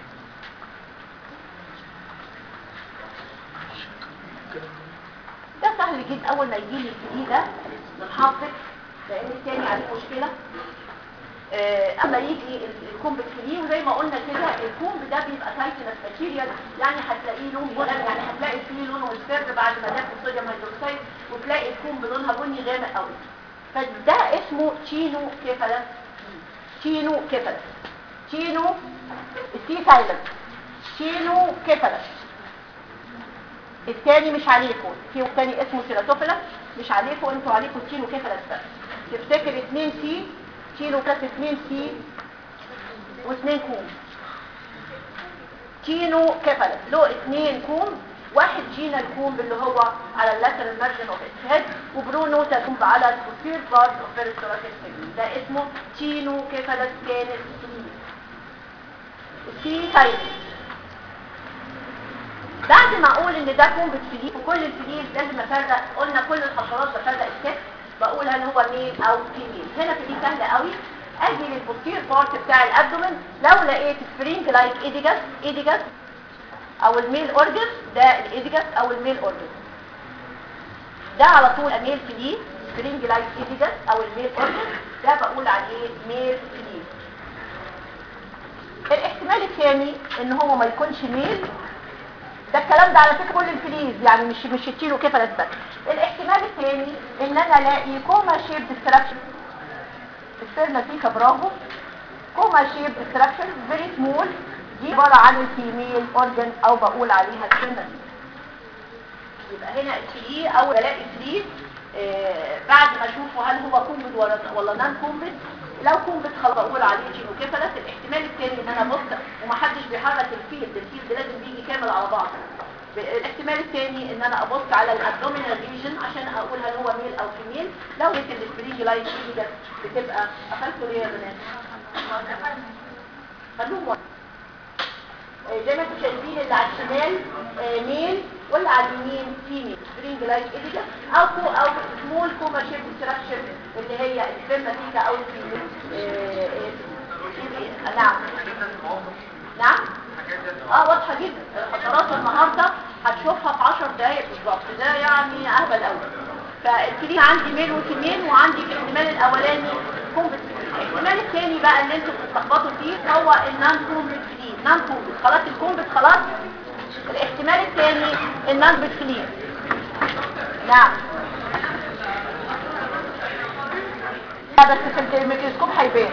A: ده سهل جدا اول ما يجي لي الجديد ده بنحفظ لان التاني عليه مشكله آه، اما يجي الكومب الكلي وزي ما قلنا كده الكومب ده بيبقى تايتنس ماتيريال يعني هتلاقيه لون بني يعني هتلاقي فيه لونه مصفر بعد ما داخل الصوديوم هيدروكسيد وتلاقي الكومب لونها بني غامق قوي فده اسمه تشينو كيفالس تشينو كيفالس تشينو السي سايلنت تشينو كيفالس التاني مش عليكم في تاني اسمه سيراتوفيلس مش عليكم انتوا عليكم تشينو كيفالس بس تفتكر 2 سي كيلو بلس 2 سي و2 كوم كيلو كفلت له 2 كوم واحد جينا الكوم اللي هو على اللاترال مارجن اوف هيد وبرونو تكوم على البوستير بارت اوف فيرستوراكيك سيجمنت ده اسمه تشينو كفلت كانت سي سايد بعد ما اقول ان ده كوم بتفليه وكل الفليل لازم افرق قلنا كل الحشرات بفرق السكس بقول هل هو ميل او فيميل هنا في دي سهله قوي اجي للبوستير بارت بتاع الابدومن لو لقيت سبرينج لايك ايديجاس ايديجاس او الميل اورجن ده الايديجاس او الميل اورجن ده على طول ميل فيلي سبرينج لايك ايديجاس او الميل اورجن ده بقول عليه ميل فيلي الاحتمال الثاني ان هو ما يكونش ميل ده الكلام ده على فكره كل الفليز يعني مش مش التيلو كيفالس بس الاحتمال الثاني ان انا الاقي كوما شيب ديستراكشن السيرنا فيكا برافو كوما شيب ديستراكشن فيري سمول دي عباره عن الفيميل اورجن او بقول عليها السيرنا يبقى هنا الفلي او الاقي فلي آه بعد ما اشوفه هل هو كومبد ولا ولا نان كومبد لو كومبد خلاص بقول عليه جينوكيفالس الاحتمال الثاني ان انا ابص ومحدش بيحرك الفيلد الفيلد لازم بيجي كامل على بعضه الاحتمال الثاني ان انا ابص على الابدومينال ريجن عشان اقول هل هو ميل او فيميل لو لقيت السبرينج لاين دي بتبقى قفلته ليه يا بنات خلوهم واحد. آه، زي ما انتم شايفين اللي على الشمال آه، ميل واللي على اليمين فيميل سبرينج لاين ايديجا او كو او سمول كوما شيب ستراكشر اللي هي السبرماتيكا او الفيميل آه، آه، آه، نعم نعم اه واضحه جدا الحشرات النهارده هتشوفها في 10 دقايق بالظبط ده يعني اهبل قوي فالكلين عندي ميل وفيميل وعندي الاحتمال الاولاني كومبت الاحتمال الثاني بقى اللي انتوا بتتلخبطوا فيه هو النان كومبت كلين نان كومبت خلاص الكومبت خلاص الاحتمال الثاني النان بتكلين نعم لا بس في الميكروسكوب هيبان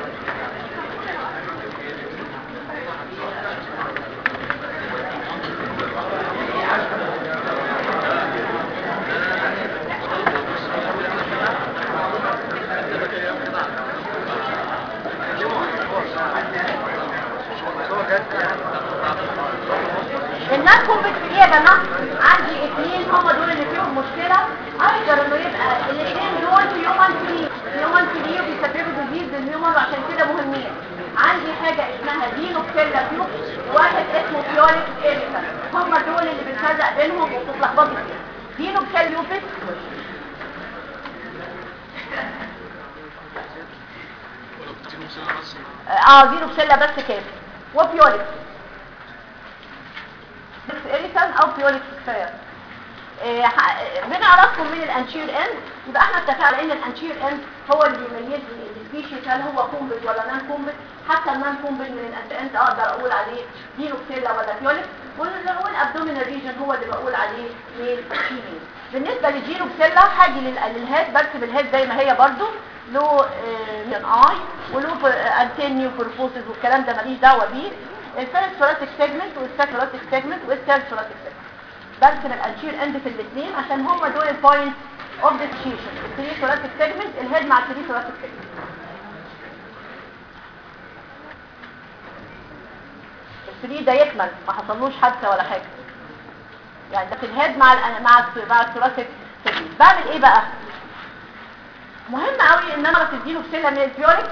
A: الناس كومبت في ايه يا جماعه عندي اثنين هم دول اللي فيهم مشكله اقدر انه يبقى الاثنين دول في هيومن فري هيومن فري وبيسببوا ديزيز للهيومن وعشان كده مهمين عندي حاجه اسمها دينوكسيلا فيوب وواحد اسمه فيوليك اريكا هم دول اللي بنفرق بينهم وبتتلخبطوا فيهم دينوكسيلا ليوبس اه دينوكسيلا بس كده وفيوليك اريكان او فيوليك كفايه إيه، ح- بنعرفهم من الانشير اند يبقى احنا اتفقنا ان الانشير اند هو اللي بيميز لي السبيشيز هل هو كومبل ولا نان كومبل حتى النان كومبل من الانشير اند اقدر اقول عليه دينوكسيلا ولا فيوليك والابدومينال ريجن هو اللي بقول عليه ميل فيميل بالنسبه للجينوكسيلا هاجي لل- للهيد برسم الهيد زي ما هي برضو له من اي وله انتينيو بروبوسز والكلام ده ماليش دعوه بيه الفيرست ثوراتيك سيجمنت والسكند ثوراتيك سيجمنت والثيرد ثوراتيك سيجمنت برسم الانشير اند في الاثنين عشان هم دول البوينت اوف ديسكشن الثري ثوراتيك سيجمنت الهيد مع الثري ثوراتيك سيجمنت الثري ده يكمل ما حصلوش حادثه ولا حاجه يعني ده في الهيد مع ال مع ال مع الثوراتيك سيجمنت بعمل ايه بقى مهم قوي ان انا تديله بسله من البيوريك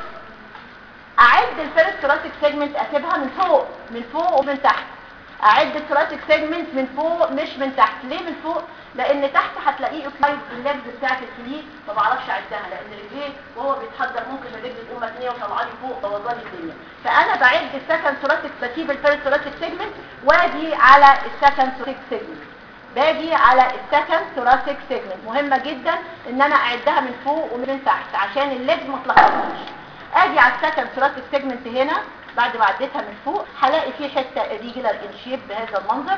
A: اعد الفيرست ثوراتيك سيجمنت اسيبها من فوق من فوق ومن تحت اعد الثوراتيك سيجمنت من فوق مش من تحت ليه من فوق لان تحت هتلاقيه اوكلايد الليجز بتاعت الفلي ما بعرفش اعدها لان رجليه وهو بيتحضر ممكن الرجل تقوم متنيه وطلعه لي فوق بوظلي الدنيا فانا بعد السكند ثوراتيك بسيب الفيرست ثوراتيك سيجمنت واجي على السكند ثوراتيك سيجمنت باجي على السكند ثوراتيك سيجمنت مهمه جدا ان انا اعدها من فوق ومن تحت عشان الليجز ما تلخبطش اجي على السكند ثوراتيك سيجمنت هنا بعد ما عديتها من فوق هلاقي فيه حته irregular in shape بهذا المنظر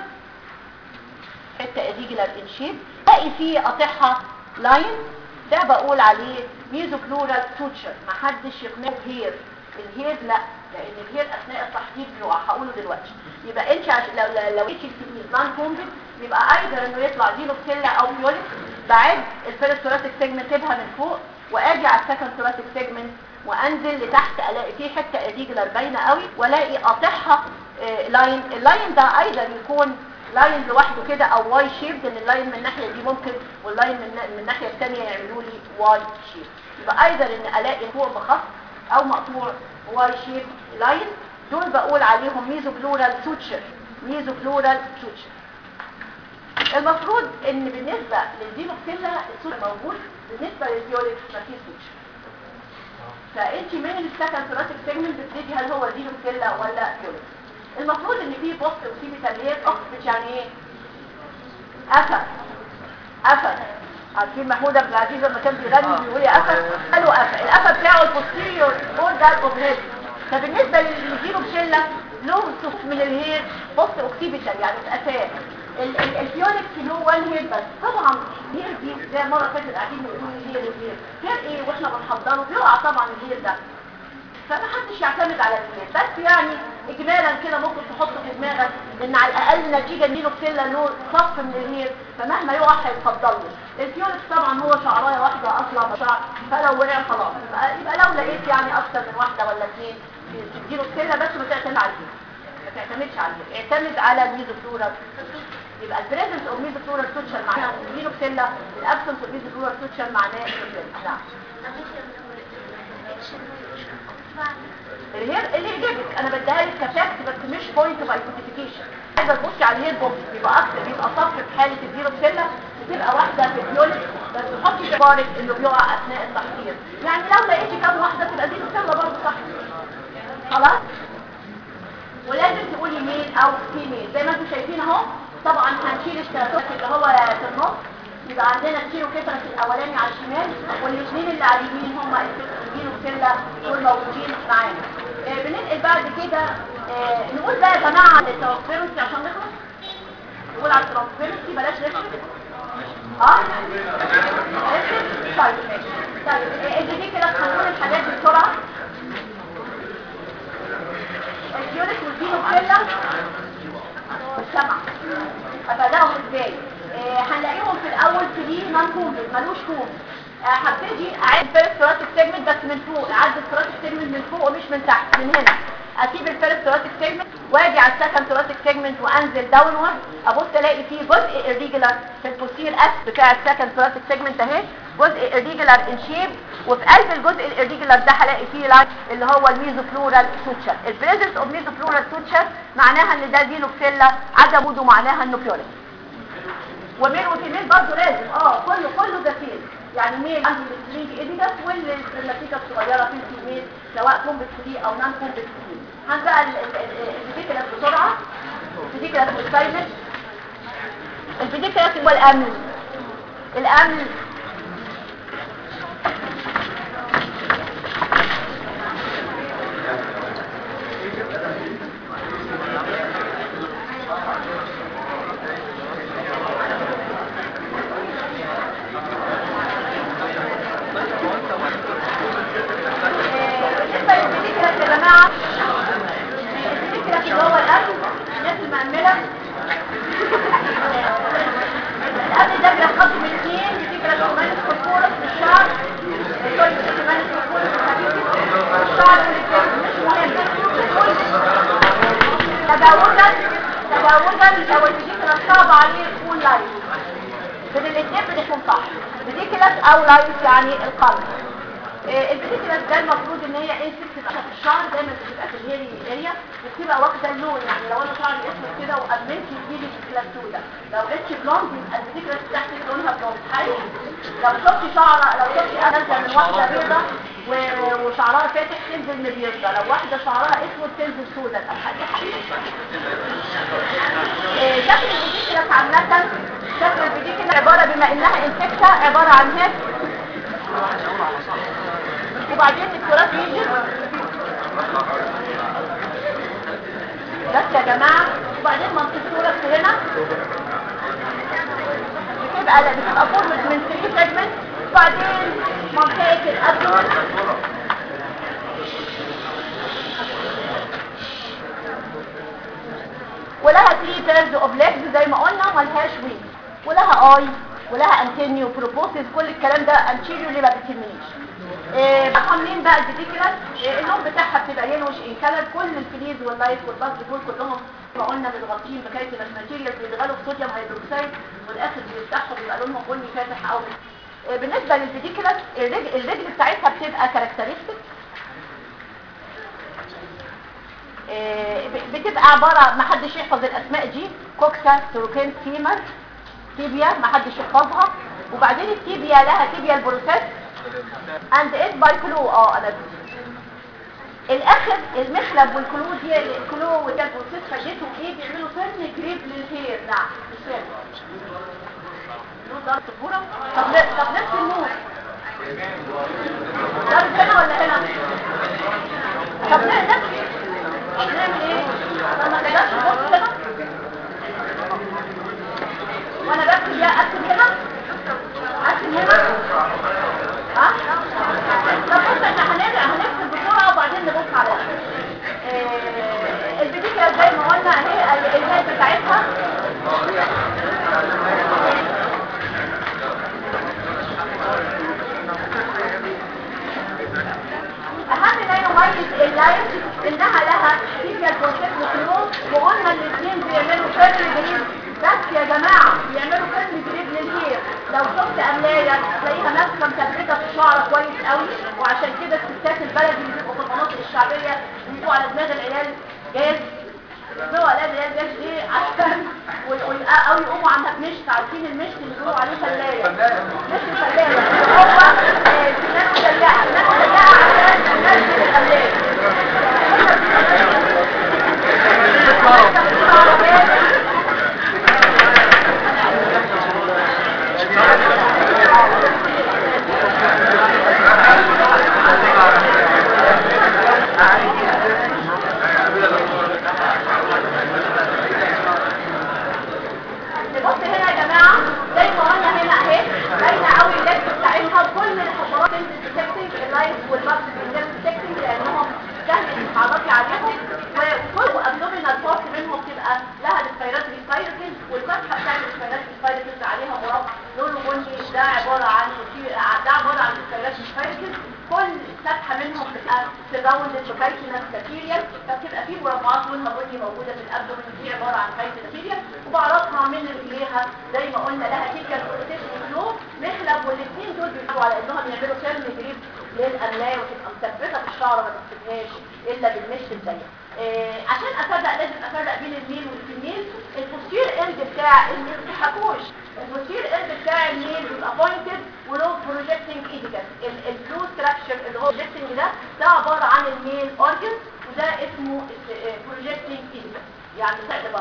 A: حته irregular in shape الاقي فيه قاطعها لاين ده بقول عليه ميزوكلورال سوتشر محدش يقنعه بهير الهير لا لان الهير اثناء التحضير بيقع هقوله دلوقتي يبقى انت عش... لو لو لو اتش الكبير نان كومبل يبقى ايضا انه يطلع ديلو سيلا او فيوليك بعد الفيرست ثوراتيك سيجمنت ابها من فوق واجي على السكند ثوراتيك سيجمنت وانزل لتحت الاقي فيه حته اريجولار باينه قوي والاقي قاطعها آه، لاين اللاين ده ايضا يكون لاين لوحده كده او واي شيب لان اللاين من الناحيه دي ممكن واللاين من من الناحيه الثانيه يعملوا لي واي شيب يبقى ايضا ان الاقي فوق بخط او مقطوع واي شيب لاين دول بقول عليهم ميزو بلورال سوتشر ميزو بلورال سوتشر المفروض ان بالنسبه للدينوكسيلا السوتشر موجود بالنسبه للفيوليك مفيش سوتشر فانت من السكند ثوراتيك سيجمنت بتدي هل هو دينوكسيلا ولا فيوليك المفروض ان في بوست اوكسيبيتال لير اوكسبت يعني ايه قفل قفل عارفين محمود عبد العزيز لما كان بيغني بيقول يا قفل قالوا قفل القفل بتاعه البوستيريور اوردر اوف هيد فبالنسبه للدينوكسيلا له صف من الهير بوست اوكسيبيتال يعني القفاه ال- ال- الفيونكس له وان هير بس طبعا الهير دي زي مره فاتت قاعدين بنقول الهير الهير هير ايه واحنا بنحضره بيقع طبعا الهير ده فما حدش يعتمد على الهير بس يعني اجمالا كده ممكن تحط في دماغك ان على الاقل نتيجه ان كسله له صف من الهير فمهما يقع هيتفضل له الفيونكس طبعا هو شعرايه واحده اصلا شعر فلو وقع خلاص يبقى, يبقى لو لقيت يعني اكتر من واحده ولا اثنين تديله كسله بس ما تعتمد على الهير ما تعتمدش على الهير اعتمد على الميزوفلورا يبقى البريزنس اوف ميزوفلورا سوتشر معناها الميزوكسيلا الابسنس اوف ميزوفلورا سوتشر معناه نعم الهير اللي يعجبك انا بديها لك كفاكت بس مش بوينت اوف ايدنتيفيكيشن عايزه تبصي على الهير بوكس بيبقى اكتر بيبقى صف في حاله الديروكسيلا بتبقى واحده في اليوليك بس تحطي في بالك انه بيقع اثناء التحضير يعني لو لقيتي كام واحده تبقى ديروكسيلا برضه صح خلاص ولازم تقولي ميل او فيميل زي ما انتم شايفين اهو طبعا هنشيل الشرطات اللي هو في النص يبقى عندنا الكيلو كترة الاولاني على الشمال والاثنين اللي على اليمين هم الكيلو كتلة دول موجودين معانا آه بننقل بعد كده آه نقول بقى يا جماعه عن الترانسبيرنسي عشان نخلص نقول على الترانسبيرنسي بلاش ريفرنس اه ريفرنس طيب ماشي طيب آه دي كده تخلصون الحاجات دي بسرعه الكيوريك والدينو كلها والسمع افاداهم ازاي آه هنلاقيهم في الاول فري نون كومبل ملوش كوم آه هبتدي اعد فيرست ثوراتيك سيجمنت بس من فوق اعد الثوراتيك سيجمنت من فوق ومش من تحت من هنا اسيب الفيرست ثوراتيك سيجمنت واجي على السكند ثوراتيك سيجمنت وانزل داونورد ابص الاقي فيه جزء irregular في البوستير اس بتاع السكند ثوراتيك سيجمنت اهي جزء irregular in shape وفي قلب الجزء الاريجولار ده هلاقي فيه لاين اللي هو الميزوفلورال سوتشر البريزنس اوف ميزوفلورال سوتشر معناها ان ده دينوكسيلا عدم وجوده معناها انه بيوليك وميل وفيميل برضه لازم اه كله كله ده فيل يعني ميل عنده السترينج ايديدس والنتيجه الصغيره في الفيميل سواء كومبت فري او نان كومبت فري هنبقى الفيديكلاس بسرعه الفيديكلاس والسايلنت البيديكلاس هو الامن الامن بالنسبه للبيديكلاس يا جماعه البيديكلاس اللي هو الامن الناس المأمنة الأمن ده بينقسم من اثنين بتجرى كمان الكورس في الشعر الكل كمان الكورس الشعر والجلد مش مهم تجاوزا تجاوزا لو الفيديكلاس صعب عليه يكون لايف من الاثنين بنكون صح فيديكلاس او لايف يعني القلب آه، الفيديكلاس ده المفروض ان هي ايه ست في الشعر دايما بتبقى في الهيري اريا وبتبقى واخده اللون يعني لو انا شعري اسود كده وقبلت يجيلي فيديكلاس سودا لو اتش بلوند يبقى الفيديكلاس بتاعتي لونها بلوند حلو لو شفتي شعره لو شفتي انا نازله من واحده بيضه و- وشعرها فاتح تنزل من بيضه لو واحده شعرها اسود تنزل سودا طب حاجه حقيقيه آه، شكل الفيديكلاس عامه شكل الفيديكلاس عباره بما انها انفكتا عباره عن هيد وبعدين التراث يجي بس يا جماعة وبعدين منطقة التراث هنا بتبقى لا بتبقى فورمت من 3 سيجمنت وبعدين منطقة الأبدون ولها 3 بيرز اوف ليجز زي ما قلنا ملهاش وينج ولها اي ولها انتينيو بروبوسيس كل الكلام ده انتيريو اللي ما بتهمنيش إيه عاملين بقى الديكلاس إيه اللون بتاعها بتبقى يلوش ان كلر كل الفليز واللايف والباص دول كلهم ما قلنا متغطين بكايتنس ماتيريال بيدخلوا في صوديوم هيدروكسيد والاخر بيفتحوا بيبقى لونهم بني فاتح قوي إيه بالنسبه للفيديكلاس الرجل, الرجل بتاعتها بتبقى كاركترستيك إيه بتبقى عباره ما حدش يحفظ الاسماء دي كوكسا سوروكين فيمر تيبيا ما حدش يحفظها وبعدين التيبيا لها تيبيا البروسيس اند ات باي كلو اه انا الاخر المخلب والكلو دي الكلو وده البروسيس فادتهم ايه بيعملوا فيرن جريب للهير نعم مش فاهم نور ضرب الصبوره طب ن- طب نفس النور ضرب هنا ولا هنا طب ن- نفس طب نعمل ايه طب ما تقدرش تبص هنا وانا بكتب يا اكتب هنا اكتب هنا ها طب بص احنا هنرجع هنكتب بسرعه وبعدين نبص على آه، البديكه زي ما قلنا اهي ال- الهيد بتاعتها اهم ما يميز اللايف انها لها فيزيال بروسيس وكلون وقلنا الاثنين بيعملوا فيرن جريد بس يا جماعه بيعملوا فيرن جريد للهير لو شفت املايه تلاقيها ماسكه مثبته في الشعر كويس قوي وعشان كده الستات البلدي اللي بيبقوا في المناطق الشعبيه بيبقوا على دماغ العيال جاز بيبقوا على دماغ العيال جاز ليه عشان وال- وال- او يقوموا عندها مشط عارفين المشط اللي بيقولوا عليه فلايه مش فلايه هو آه، ناس مدلعه ناس مدلعه عشان الناس دي الاملايه نبص هنا يا جماعه زي ما قلنا هنا اهي باينه قوي اللبس بتاعتها كل الحفرات الديتكتنج اللايف والباكس الديتكتنج لانهم سهل تتعرفي عليهم وكل ابدومينال بارت منهم بتبقى لها السبيراتري سبايركل والفتحه بتاعت السبيراتري سبايركل عليها مربع لونه بني ده عباره عن ده عباره عن السبيراتري سبايركل كل سفحه منهم بتبقى تراوند البروكايتينس ماتيريال فبتبقى في مربعات لونها بني موجوده في الابدومين دي عباره عن كايتين ماتيريال وبعرفها من رجليها زي ما قلنا لها تيكال بروتيشن فلو مخلب والاثنين دول بيبقوا على انهم يعملوا كيرن جريب للاملايه وتبقى مثبته في الشعر ما تسيبهاش الا بالمش الضيق آه عشان افرق لازم افرق بين الميل والفيميل البوستير اند بتاع الميل ما تضحكوش البوستير اند بتاع الميل بيبقى بوينتد ولو بروجيكتنج ايديكس البلو ستراكشر اللي هو بروجيكتنج ده ده عباره عن الميل اورجن وده اسمه بروجيكتنج ايديكس يعني سقف بره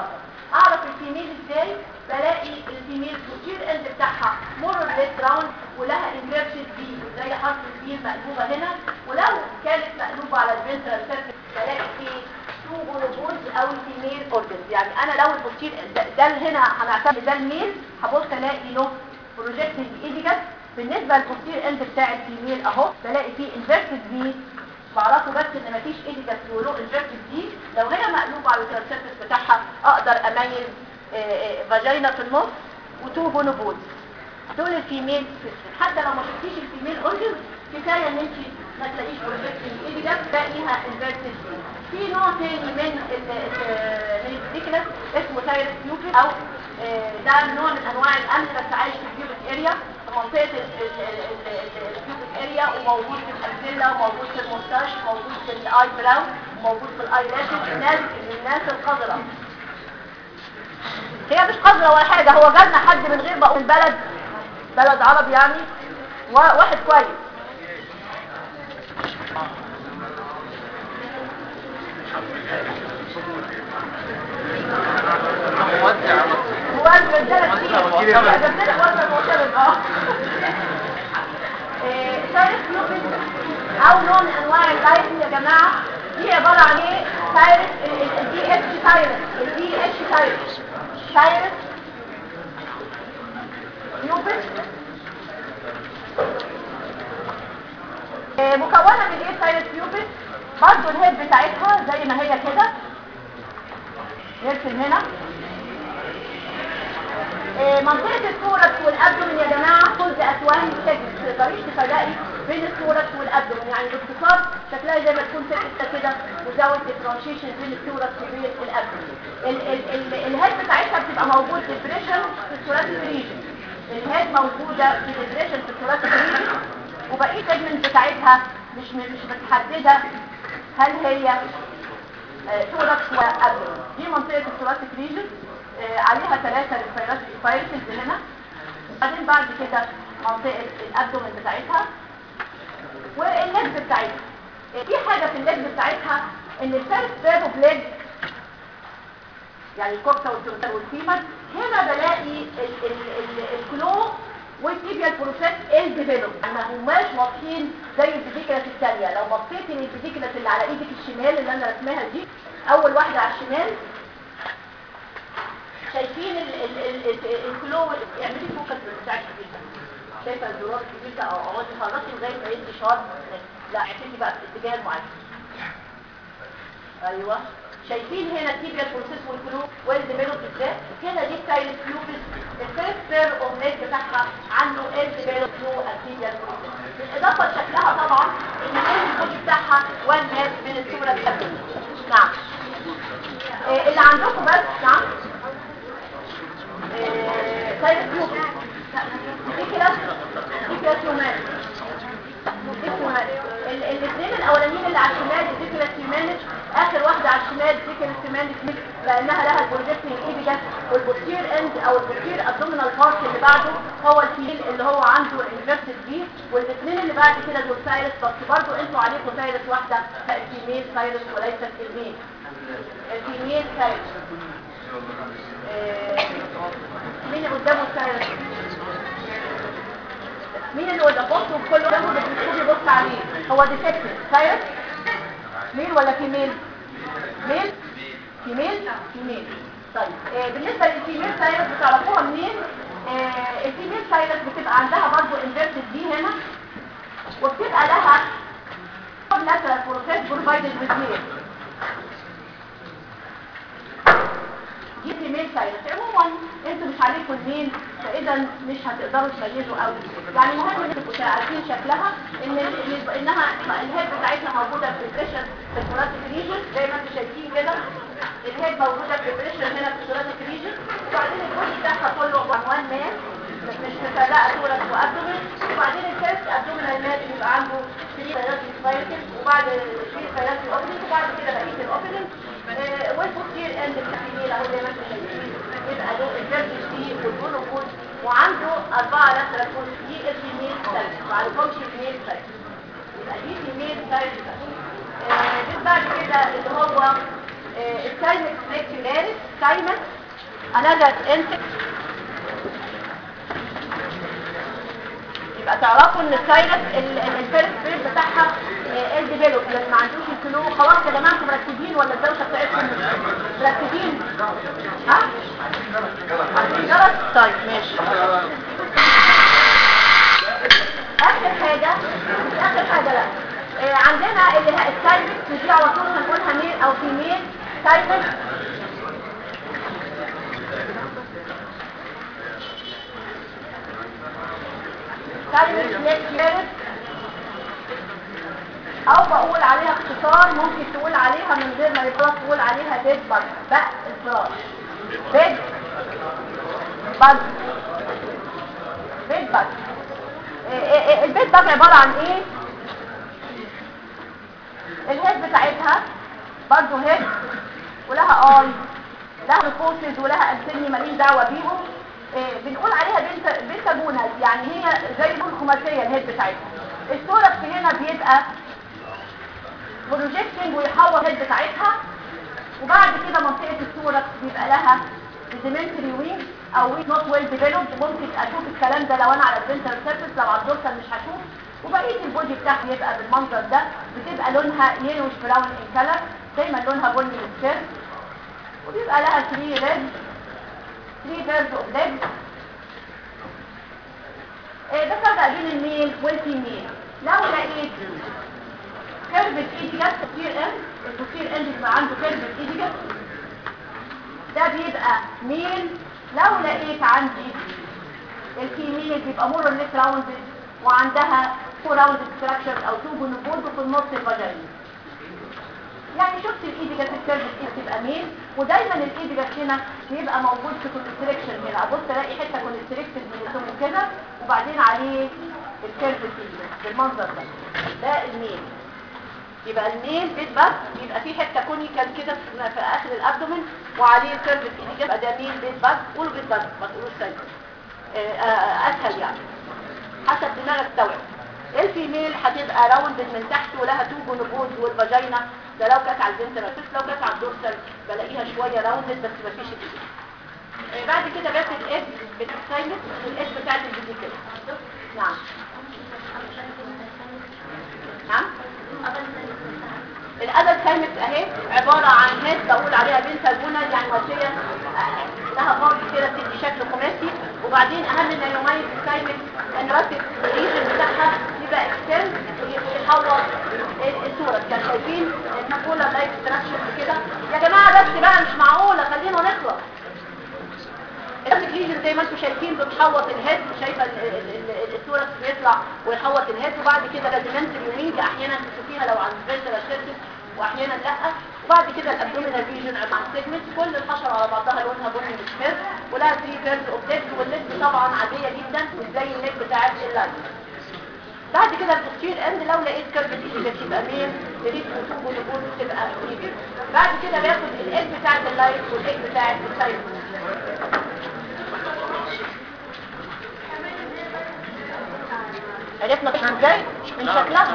A: اعرف الفيميل ازاي بلاقي الفيميل البوستير اند بتاعها مور ليت راوند ولها انفيرتد بي زي حرف البي المقلوبه هنا ولو كانت مقلوبه على الفنترال سيرفيس بلاقي فيه تو بولوبولز او الفيميل اورجنز يعني انا لو البوستير ده, ده هنا هنعتبر ده الميل هبص الاقي له بروجكتد ايديجاس بالنسبه للبوستير اند بتاع الفيميل اهو بلاقي فيه انفيرتد بي بعرفه بس ان مفيش ايديجاس ولو انفيرتد دي لو هي مقلوبه على السيرفيس بتاعها اقدر اميز فاجينا في النص وتو بونوبولز دول الفيميل سيستم حتى لو ما شفتيش الفيميل اورجن كفايه ان انت ما تلاقيش بروجكتنج ايديجاس باقيها انفيرتد في نوع تاني من الريديكلس اسمه تايرس بيوبل او آه، ده نوع من انواع الامن بس عايش في البيوبك اريا في منطقه البيوبك اريا وموجود في الامثله وموجود في المستاش وموجود في الاي براون وموجود في الاي لاشز الناس الناس القذره هي مش قذره ولا حاجه هو جالنا حد من غير بقى من بلد بلد عربي يعني وا- واحد كويس
B: مودع
A: هو قال رجاله كتير رجاله ولا معترض اه إيه، سايرس لوبس او نوع من انواع اللايف يا جماعه دي عباره عن ايه سايرس الدي اتش سايرس الدي اتش سايرس سايرس لوبس إيه، مكونه من ايه سايرس لوبس برضه الهيد بتاعتها زي ما هي كده نرسم هنا آه، منطقة الثوركس والأبدومين يا جماعة كل أسوان شكل تقدريش تفرقي بين الثوركس والأبدومين يعني باختصار شكلها زي ما تكون ستة كده وزود ديفرنشيشن بين الثوركس وبين الأبدومين ال- ال- ال- الهيد بتاعتها بتبقى موجود ديبريشن في الثوراسيك ريجن الهيد موجودة في ديبريشن في الثوراسيك ريجن وبقية السيجمنت بتاعتها مش مش متحددة هل هي ثوركس وابدومين دي منطقة الثوراسيك ريجن عليها ثلاثة ريسبيراتوري هنا بعدين بعد كده منطقة الابدومين بتاعتها والليج بتاعتها آه، في حاجة في الليج بتاعتها ان الفيرست بير اوف ليج يعني الكوكسا والتروتال والفيمر هنا بلاقي ال- ال- ال- الكلو والتيبيال بروسيس الديفلوب ما هماش واضحين زي البيديكلس الثانيه لو بصيتي للبيديكلس اللي على ايدك الشمال اللي انا رسمها دي اول واحده على الشمال شايفين ال ال ال ال الكلو اعملي فوكس بتاعك كبير ده شايفه الزرار الكبير ده او اقعدي خرجي لغايه ما يدي شارب لا اعتمدي بقى في الاتجاه المعين ايوه شايفين هنا التيبيال بروسيس والكلو والديفلوب ازاي هنا دي ستايل كلوبس الفيرست بير اوف نيك بتاعها عنده الديفلوب كلو التيبيال بروسيس بالاضافه لشكلها طبعا ان الكود بتاعها وان مات من الصوره الكامله نعم إيه اللي عندكم بس نعم إيه ستايل كلوبس دي كده دي كده هيومان الاثنين الاولانيين اللي على الشمال الذكرى السيمانج اخر واحده على الشمال الذكرى السيمانج لانها لها البروجكتنج ايديجاس والبوستير اند او البوستير ابدومينال بارت اللي بعده هو الفيل اللي هو عنده انفيرتد بي والاثنين اللي بعد كده دول سايرس بس برضه انتوا عليكم سايرس واحده الفيميل سايرس وليست الميل الفيميل سايرس آه، مين اللي قدامه سايرس مين اللي قدام بصوا كل واحد بتشوفي يبص عليه هو ديتكتيف سايرس ميل ولا فيميل ميل فيميل فيميل طيب آه بالنسبه للفيميل سايرس بتعرفوها منين آه الفيميل سايرس بتبقى عندها برضو انفيرتد دي هنا وبتبقى لها lateral process provided with male دي فيميل سايلنت عموما انتوا مش عليكم الميل فاذا مش هتقدروا تميزوا قوي يعني مهم ان انتوا تبقوا عارفين شكلها ان ال- انها الهيد بتاعتها موجوده في البريشر في الثوراتيك ريجن زي ما انتوا شايفين كده الهيد موجوده في البريشر هنا في الثوراتيك ريجن وبعدين الجزء بتاعها كله عنوان ماس مش مفرقه ثورات وابدومين وبعدين الفيرست ابدومينال ماس بيبقى عنده 3 ثلاث سبايكل وبعد 3 ثلاث اوبننج وبعد كده بقيه الاوبننج والبوستير اند الكابينيل اهو زي ما انتم شايفين يبقى له الجرد دي والبولوكود وعنده أربعة لاترال كود دي الفيميل سايز ما عندهمش الميل سايز يبقى دي فيميل سايز آه، دي بعد كده اللي هو السايمك فليكسيولاريس سايمك another insect يبقى تعرفوا ان الساينس الفيرست بريد بتاعها الديفلوب اللي ما عندوش الكلو خلاص يا جماعه انتوا مركزين ولا الدوشه بتاعتكم مركزين ها؟ عارفين جرس؟ طيب ماشي اخر حاجه مش اخر حاجه لا آه، عندنا اللي هي السايبكس دي على طول هنقولها ميل او فيميل سايبكس سايبكس ليكيرس او بقول عليها اختصار ممكن تقول عليها من غير ما يبقى تقول عليها بيت بج بق الفراش بيت بج بيت بج البيت بج عبارة عن ايه الهيد بتاعتها برضو هيد ولها اي لها نفوسز ولها انتني مالين دعوة بيهم إيه بنقول عليها بنت بنت جونز يعني هي زي بون خماسية الهيد بتاعتها الثوركس هنا بيبقى بروجيكتنج ويحور الهيد بتاعتها وبعد كده منطقة الثوركس بيبقى لها ريديمنتري وينج او وينج نوت ويل ديفلوبد ممكن اشوف الكلام ده لو انا على الفنتر سيرفيس لو على الدورسال مش هشوف وبقيه البودي بتاعها بيبقى بالمنظر ده بتبقى لونها يلوش براون ان كلر دايما لونها بني للسيرف وبيبقى لها 3 ريد 3 بيرز اوف ليج ده فرق بين الميل والفيميل لو لقيت كيرفت ايديجاس كتير اند الكتير اند بيبقى عنده كيرفت ايديجاس ده بيبقى ميل لو لقيت عندي الفيميل بيبقى مور ليس راوندد وعندها تو راوند ستراكشر او تو جلوكوز وفي النص الفاجينا يعني شفت الايديجاس الكيرف بتبقى ميل ودايما الايديجاس هنا بيبقى موجود في كونستريكشن هنا ابص الاقي حته كونستريكتد من كده وبعدين عليه الكيرف بالمنظر ده ده الميل يبقى الميل بيت بس بيبقى فيه حته كونيكال كده في في اخر الابدومين وعليه الكيرف الايديجاس يبقى ده ميل بيت بس قولوا بيت بس ما تقولوش سايكل اسهل يعني حسب دماغك تستوعب الفيميل هتبقى راوند من تحت ولها تو جونوبوز والفاجينا ده لو كانت على الفنتراتس لو كانت على الدورسال بلاقيها شويه راوندد بس مفيش ايد بعد كده باخد الاس بتاعت الاس بتاعت الفيزيكال نعم نعم الادل كلمة اهي عبارة عن هيد بقول عليها بنت جونة يعني وصية آه، لها خالص كده بتدي شكل خماسي وبعدين اهم ما يميز كلمة ان راسك الريجن بتاعها يبقى اكسترن ويحول الصورة كان شايفين المقولة لايك ستراكشر كده يا جماعة بس بقى مش معقولة خلينا نخلص الريجن زي ما انتم شايفين بتحوط الهيد شايفه ال- ال- ال- الثوركس بيطلع ويحوط الهيد وبعد كده ريزمنتري وينج احيانا تشوفيها لو عند فيرترال سيرفيس واحيانا لا وبعد كده الابدومينال ريجن مع السيجمنت كل الحشره على بعضها لونها بني مشفر ولها 3 بيرز اوف ليج والليج طبعا عاديه جدا مش زي الليج بتاعت اللايف بعد كده البوستير اند لو لقيت كيرف الايد بتبقى مين تريد وتوب ونقول تبقى بريفير بعد كده باخد الايد بتاعت اللايف والايد بتاعت السايد عرفنا تفهم ازاي من شكلها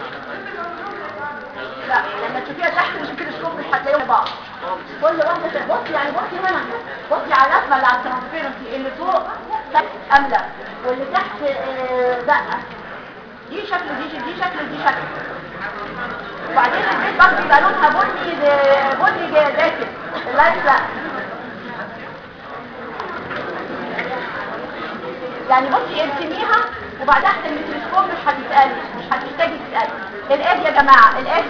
A: لا لما تشوفيها تحت السكوب مش هتلاقيهم بعض كل واحده ت- بصي يعني بصي هنا بصي على الرسمه اللي على الترانسبيرنسي اللي فوق تحت امله واللي تحت آه، دقه دي شكل دي دي شكل دي شكل وبعدين البيت بقى بيبقى لونها بني ب- بني جا- داكن اللايت لا يعني بصي ارسميها وبعدها تحت الميكروسكوب مش هتتقلي مش هتحتاجي تتقلي الايد يا جماعه الايد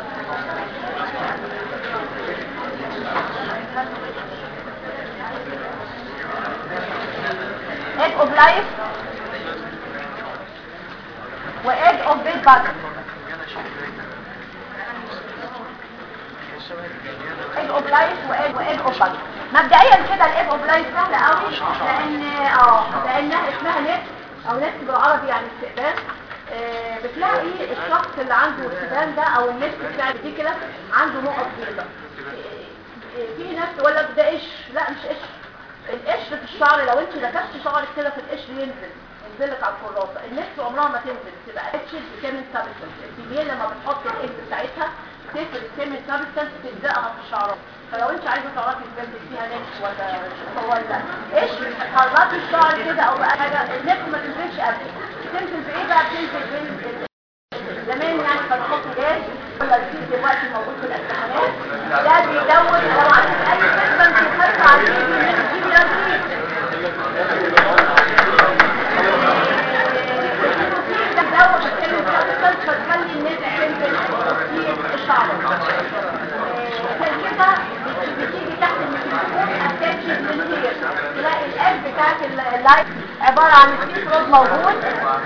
A: egg of life و egg of big bug egg of life و egg و egg of bug مبدئيا كده الايج اوف لايف سهله قوي لان اه لانها اسمها نت او نت بالعربي يعني استقبال آه، بتلاقي الشخص اللي عنده السبان ده او النت بتاع الريديكولاس عنده نقط بيضاء آه، في ناس تقول لك ده قش لا مش قش القشر في الشعر لو انت لفشت شعرك كده في القشر ينزل ينزل لك على الكراسه النفس عمرها ما تنزل تبقى اتشد بكامل سابسنس الفيميل لما بتحط الايد بتاعتها تقفل السيمن سبستانس تلزقها في الشعرات فلو انت عايزه تعرفي البنت فيها نفس ولا ولا ايش خلطي الشعر كده او بقى حاجه النفس ما تنزلش قبل تنزل بايه بقى بتنزل بين زمان يعني كان حط جاز ولا في دلوقتي موجود في الامتحانات ده بيدور لو عندك اي كلمه انت خايفه عليه تجيبي رصيد تدور الكلمه بتاعتك فتخلي الناس تنزل في الشعر عشان كده بتيجي تحت الميكروسكوب اتاتشد للهير تلاقي القلب بتاعت اللايت عباره عن السيفرود موجود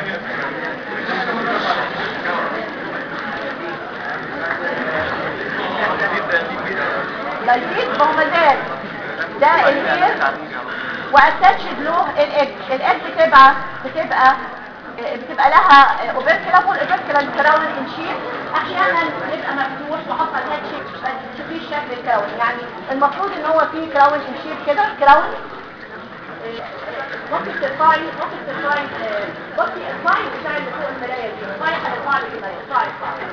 A: لايتيت هو مازال ده الهير واتاتشد له الايد الايد بتبقى بتبقى بتبقى لها اوبركلا فول اوبركلا الكراون انشير احيانا بيبقى مفتوح وحاطه الهيد شيب ما تشوفيش شكل الكراون يعني المفروض ان هو فيه كراون انشير كده كراون ممكن ترفعي ممكن ترفعي بصي ارفعي بتاع اللي فوق المرايه دي ارفعي هترفعي كده ارفعي ارفعي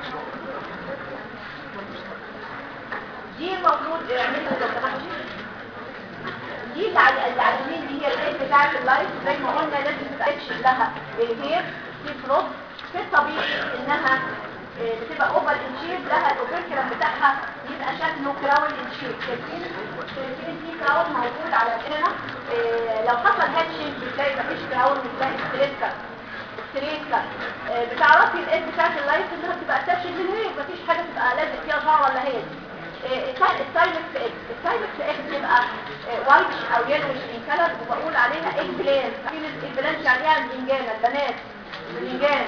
A: دي المفروض اعملها لو سمحتي دي اللي على اللي على اليمين دي هي الايد بتاعت اللايت زي ما قلنا لازم تتاكد لها الهير في فروت في الطبيعي انها آه، بتبقى اوفر انشيب لها الاوبركلم بتاعها يبقى شكله كراون انشيب شايفين شايفين في كراون موجود على هنا آه، لو حصل هاد شيب بتلاقي مفيش كراون بتلاقي ستريسكا ستريسكا آه، بتعرفي الايد بتاعت اللايت انها بتبقى اتاشد للهير مفيش حاجه تبقى لازق فيها شعر ولا هيد السايلكس ايج السايلكس ايج بتبقى وايتش او يلوش ان كلر وبقول عليها ايج بلان عارفين البلان يعني ايه البنجانه البنات البنجان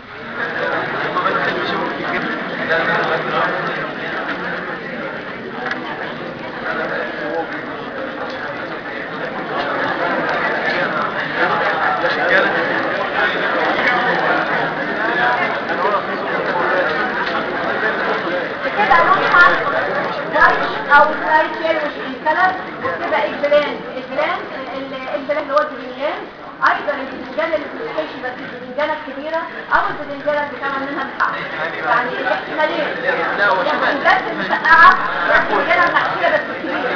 A: بتبقى لونها وايتش او لايت يلوش ان كلر وبتبقى ايج بلان البلان الايج بلان اللي هو البنجان ايضا البنجانه اللي بتتحشي بس البنجانه الكبيره او البنجانه اللي بتعمل منها مسقعه يعني الاحتمالين يا البنجانه المسقعه يا البنجانه المحشيه بس الكبيره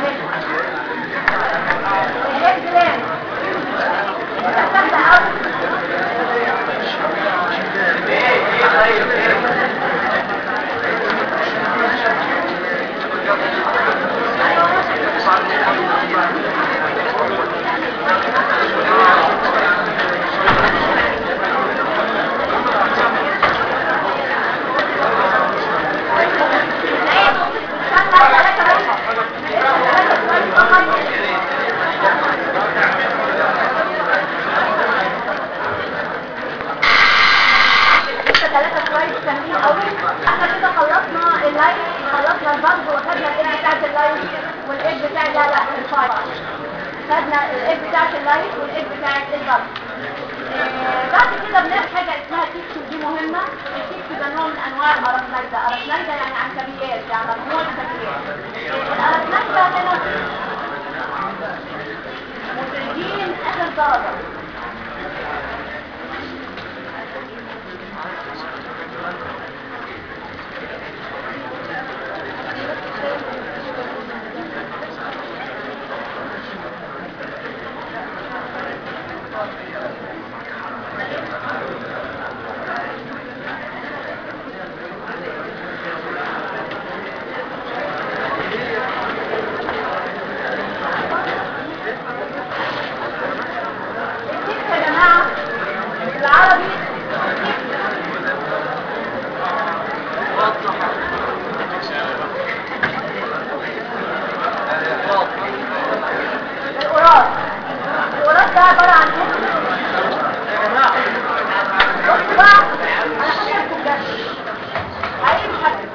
A: الايج بلان بتبقى سهله قوي لسه ثلاثة سلايد سهلين قوي احنا كده خلصنا اللايت خلصنا البلب وخدنا الايد بتاعت اللايت والايد بتاع لا لا الفاير خدنا الايد بتاعت اللايت والايد بتاعت البلب آه، بعد كده بنعمل حاجة اسمها تيكسو دي مهمة التيكسو ده نوع من انواع الارثنايدا ارثنايدا يعني عنكبيات يعني مجموعة عنكبيات آه، الارثنايدا هنا مدرجين اخر درجة التيكس يا جماعة بالعربي القراص القراص ده عبارة عن ايه؟ بص بقى انا هحكيلكم ده حقيقي مش هكذب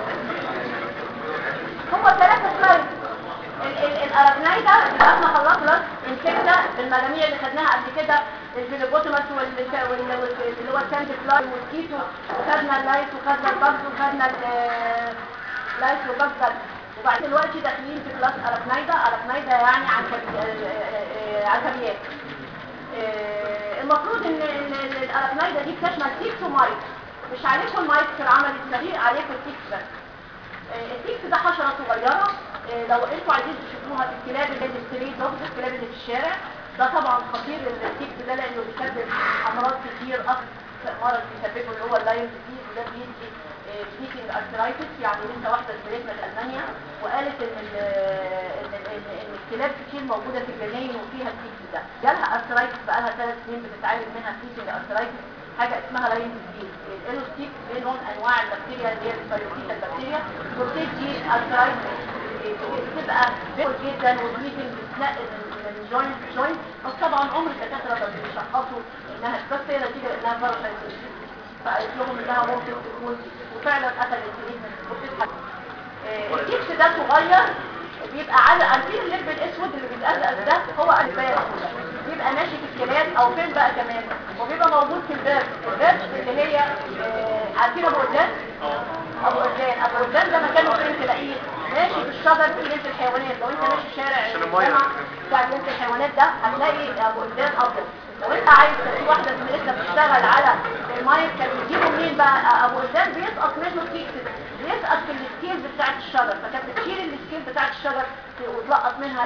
A: هم ثلاثة سلايد الارابنايدا اللي احنا خلصنا الفكرة بالمجاميع اللي خدناها قبل كده الفيلوبوتوماس وال- وال- وال- اللي هو الساند فلاي والكيتو وخدنا اللايت وخدنا البابز وخدنا اللايت والبابز وبعد دلوقتي داخلين في كلاس ارابنايدا ارابنايدا يعني عنكبي- آه، آه، آه، عنكبيات آه، المفروض ان إن الارابنايدا دي بتشمل تيكسومايت مش عليكم المايك في العمل السريع عليكم التيكس بس آه، التيكس ده حشرة صغيرة آه، لو انتوا عايزين تشوفوها في الكلاب اللي في الستريت دوجز الكلاب اللي في الشارع ده طبعا خطير التيكس ده لانه بيسبب امراض كتير اكثر مرض بيسببه اللي هو اللاين ديزيز وده بيدي سنيكينج ارثرايتس يعني لسه واحده زميلتنا في المانيا وقالت ان ال ان ال- ان إن الكلاب كتير موجوده في الجناين وفيها التيكس ده جالها ارثرايتس بقالها ثلاث سنين بتتعالج منها سنيكينج ارثرايتس حاجه اسمها لاين ديزيز الالوستيك ده نوع من انواع البكتيريا اللي هي السبايروكيتا البكتيريا وبتدي ارثرايتس بتبقى بيقول جدا وبيجن بتنقل من الجوينت جوينت بس طبعا عمر الدكاتره ما بيشخصوا انها بس هي نتيجه انها باراسايتوسيس فقالت لهم انها ممكن تكون وفعلا قتلت التريتمنت وبتضحك الكيكس ده صغير بيبقى على عارفين اللب الاسود اللي بيتقزقز ده هو الباب بيبقى ماشي في الكلاب او فين بقى كمان وبيبقى موجود في الباب الباب اللي هي آه، عارفين ابو قدام ابو قدام ابو قدام ده مكانه فين تلاقيه ماشي في الشجر في جنينه الحيوانات لو انت ماشي شارع
B: عشان المية.
A: الجامعة بتاع جنينه الحيوانات ده هتلاقي ابو قدام ابيض لو انت عايز في واحده زميلتنا بتشتغل على المايك كان بيجيبوا منين بقى ابو قدام بيسقط منه الكيكس ده بيسقط في السكيل بتاعت الشجر فكانت بتشيل السكيل بتاعت الشجر وتلقط منها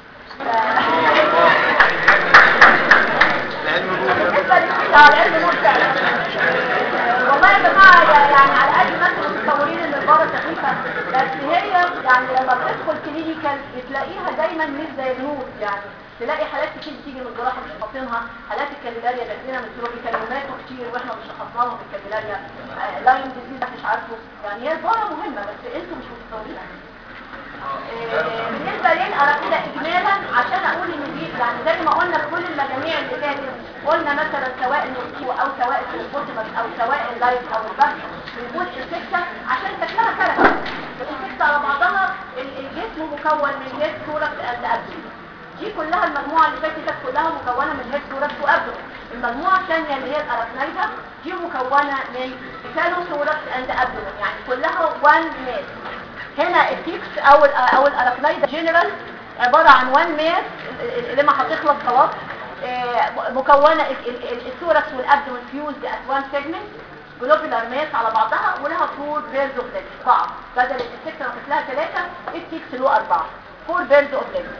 B: العلم
A: بالنسبه للكيكس على العلم نور فعلا والله يا جماعه يعني على قد ما انتم متصورين ان البره سخيفه بس هي يعني لما بتدخل كلينيكال بتلاقيها دايما مش زي النور يعني تلاقي حالات كتير بتيجي من الجراحه مش حاطينها حالات الكابيلاريا جات لنا من تروبيكال وماتوا كتير واحنا مش شخصناهم في الكابيلاريا آه، لاين ديزيز مش عارفه يعني هي البره مهمه بس انتوا مش متصورينها آه، بالنسبه للأراكيدة إجمالا عشان أقول إن دي يعني زي ما قلنا في كل المجاميع اللي فاتت قلنا مثلا سواء النوتيو أو سواء البوتمس أو سواء اللايف أو البحث بنقول انسكتة عشان شكلها كاركتر الانسكتة على بعضها ال- الجسم مكون من هيد ثوركس أند أبدن دي كلها المجموعة اللي فاتت كانت كلها مكونة من هيد ثوركس وأبدن المجموعة الثانية اللي هي الأراكنايدا دي مكونة من كانو ثوركس أند أبدن يعني كلها وان ميس هنا التيكس او ال او الاراكنايدا جنرال عباره عن وان ماس لما هتخلص خلاص آه، مكونه ال- ال- ال- الثوركس والابدومن فيوزد ات وان سيجمنت جلوبولار ماس على بعضها ولها فور بيرز اوف ليجز اربعه بدل السكتر ما كانت لها ثلاثه التيكس له اربعه فور بيرز اوف ليجز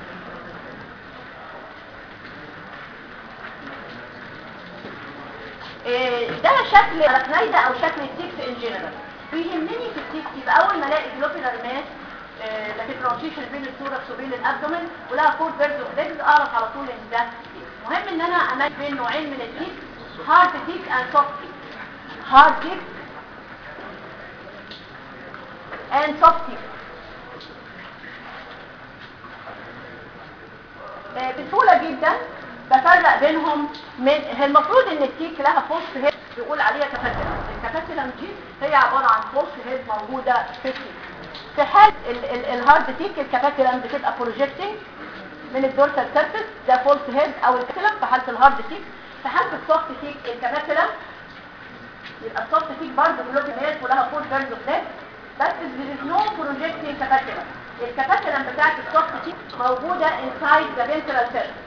A: إيه، ده شكل الاراكنايدا او شكل التيكس ان جنرال بيهمني في التيكس يبقى اول ما الاقي جلوبولار ماس ده في ترانشيشن بين الثوركس وبين الابدومن ولها فور بيرز اوف ليجز اعرف على طول ان ده تيكس مهم ان انا اميز بين نوعين من التيكس هارد تيك اند سوفت تيك هارد تيك اند سوفت تيك آه، بسهولة جدا بفرق بينهم من هي المفروض ان التيك لها فوست هيد بيقول عليها كفاتلم الكفاتلم دي هي عبارة عن فوست هيد موجودة في التيك في حال ال- ال- الهارد تيك الكفاتلم بتبقى بروجيكتنج من الدورسال سيرفيس ده فولس هيد او الكفاتلم في حالة الهارد تيك في حالة السوفت تيك الكفاتلم يبقى السوفت تيك برضه جلوبينات ولها فور بيرز اوف ليج بس there is no projecting capacitance الكاباسيتنس بتاعت السوفت تيك موجودة inside the ventral surface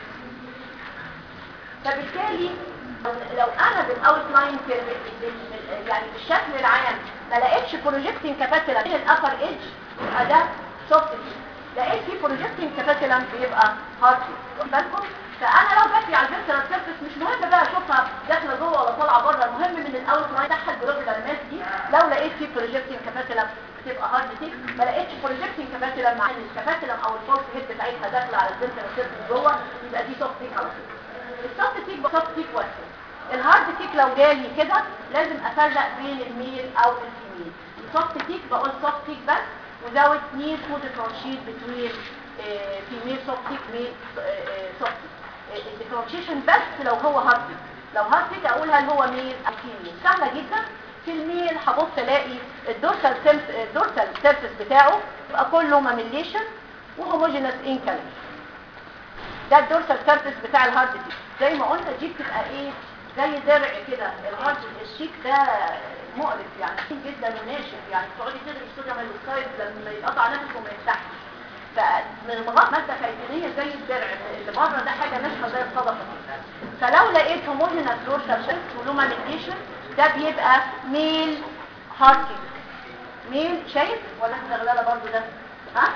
A: فبالتالي لو انا بالاوتلاين يعني بالشكل العام ما لقيتش بروجكتنج كاباسيتنس بين الابر ايدج يبقى ده سوفت تيك لقيت في بروجكتنج كاباسيتنس بيبقى هارد تيك بالكم فانا لو جات لي على الفيرترال سيرفيس مش مهم بقى اشوفها داخله جوه ولا طالعه بره المهم من الاوتلاين بتاعها الجلوبولار ماس دي لو لقيت في بروجكتنج كاباسيتنس بتبقى هارد تيك ما لقيتش بروجكتنج كاباسيتنس مع ان الكاباسيتنس او الفولس هيد بتاعتها داخله على الفيرترال سيرفيس جوه يبقى دي سوفت تيك على طول السوفت تيك سوفت تيك واحد الهارد تيك لو جالي كده لازم افرق بين الميل او الفيميل السوفت تيك بقول سوفت تيك بس without need to differentiate between uh, female soft tick male uh, soft tick الديفرنشيشن بس لو هو هارد تيك لو هارد تيك اقول هل هو ميل او فيميل سهله جدا في الميل هبص الاقي الدورسال الدورسال سيرفيس بتاعه يبقى كله ماميليشن وهوموجينس ان كلر ده الدورسال سيرفيس بتاع الهارد تيك زي ما قلنا دي بتبقى ايه زي درع كده الهارد الشيك ده مقرف يعني جدا وناشف يعني تقعدي تدري صدى من السايد لما يقطع نفسه وما يفتحش فمن المغط مادة كيتونية زي الدرع اللي بره ده حاجة ناشفة زي الصدفة كده فلو لقيت هوموجينس فلور سبسس ولومانيتيشن ده بيبقى ميل هارتنج ميل شايف ولا انت غلالة برضو ده ها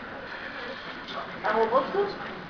A: اهو بصوا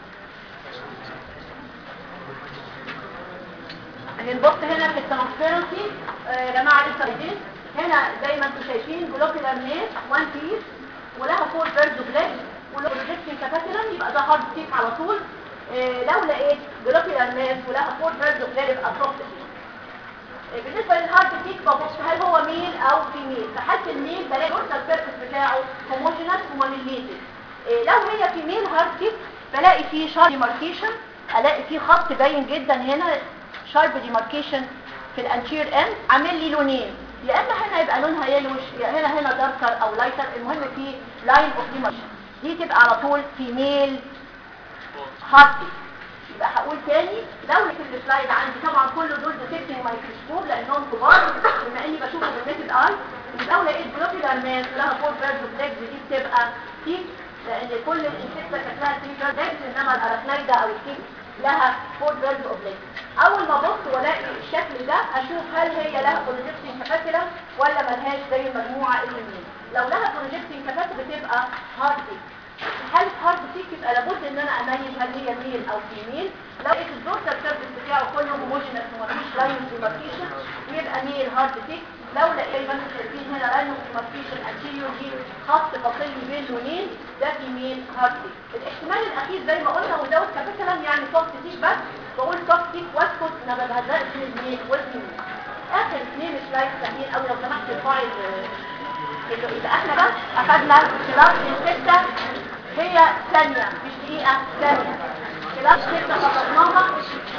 A: هنبص هنا في الترانسبيرنسي يا جماعه لسه عايزين هنا زي ما انتم شايفين جلوكيولار نيس وان بيس ولها فور بيرد بلاك ولو بروجكتنج كابيتولم يبقى ده هارد تيك على طول آه، لو لقيت جلوكيولار نيس ولها فور بيرد بلاك يبقى بروستيت بالنسبه للهارد تيك ببص هل هو ميل او فيميل في حاله الميل بلاقي الدورسال سيرفيس بتاعه هوموجينس ومانيليتد لو هي فيميل هارد تيك بلاقي فيه شارب ديماركيشن الاقي فيه خط باين جدا هنا شارب ديماركيشن في الانتير اند عامل لي لونين يا اما هنا يبقى لونها يلوش يا هنا هنا داركر او لايتر المهم في لاين اوف ديماركيشن دي تبقى على طول فيميل هارد تيك يبقى هقول تاني لو في السلايد عندي طبعا كل دول ديتكتنج مايكروسكوب لانهم كبار بما اني بشوفه بالنيكد اي لو لقيت جلوبيلار ماس لها فور بيرد بلاكس دي بتبقى تيك لان كل الانسكتا كانت لها تيك بلاكس انما الاركنايدا او التيك لها فور بيرد بلاكس اول ما ابص والاقي الشكل ده اشوف هل هي لها بروجكتنج كاباسيتي ولا ملهاش زي المجموعه اللي من لو لها بروجكتنج كاباسيتي بتبقى هارد تيك في حالة هارد تيك يبقى لابد ان انا اميز هل هي ميل او فيميل لو لقيت الدورسال سيرفيس بتاعه كله هوموجينس ومفيش لاين ديماركيشن يبقى ميل هارد تيك لو لقيت مثلا شايفين هنا لاين ديماركيشن انتيريور دي خط فاصل بين لونين ده فيميل هارد تيك الاحتمال الاخير زي ما قلنا وزود كابيتالم يعني سوفت تيك بس بقول سوفت تيك واسكت ما ببهزقش الميل والفيميل اخر اثنين سلايد سهلين قوي لو سمحت الفايل يبقى احنا بس اخدنا كلاس الستة هي ثانية مش دقيقة ثانية كلاس ستة خلصناها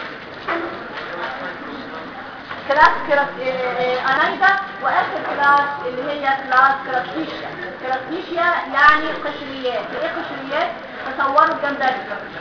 A: كلاس كراس انايدا واخر كلاس اللي هي كلاس كراسنيشيا كراسنيشيا يعني قشريات ايه قشريات تصوروا الجمبري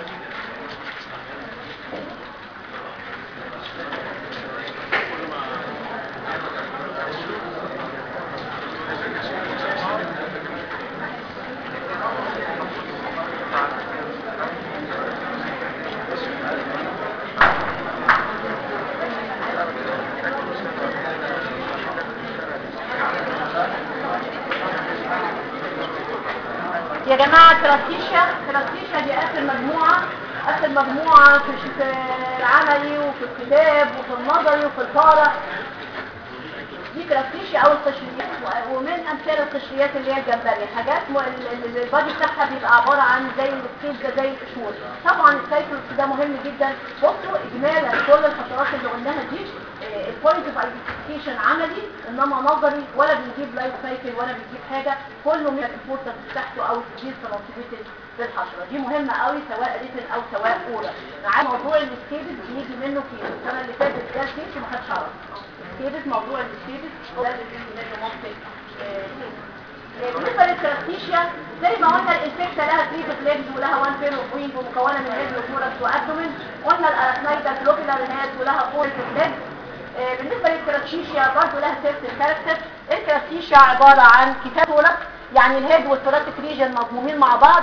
A: يا جماعة كراسيشا كراسيشا دي آخر مجموعة آخر مجموعة في الش- في العملي وفي الكتاب وفي النظري وفي الطالة دي كراسيشا أو القشريات و- ومن أمثال القشريات اللي هي الجمبري حاجات م- ال- ال- البادي بتاعها بيبقى عبارة عن زي السكيل ده زي القشور طبعا السايكلز ده مهم جدا بصوا إجمالا كل الخطوات اللي قلناها دي البوينت اوف ايدنتيفيكيشن عملي انما نظري ولا بنجيب لايف سايكل ولا بنجيب حاجه كله من الامبورتنس بتاعته او التجهيز ترانسميتد بالحشره دي مهمه قوي سواء ريتن او سواء اورال معاه موضوع الستيبس بيجي منه في السنه اللي فاتت ده كيس وما حدش عرف الستيبس موضوع الستيبس ده اللي بيجي منه ممكن آه، بالنسبه للكراستيشيا زي ما قلنا الانفكتا لها ثري ليجز ولها وان بير اوف وينج ومكونه من هيد وثوركس وابدومين قلنا الارثنايدا جلوبيلار هاد ولها فور ليجز آه، بالنسبة للكراتيشيا برضه لها سيرت كاركتر الكراتيشيا عبارة عن كتاب ولك يعني الهيد والثوراتيك ريجن مضمومين مع بعض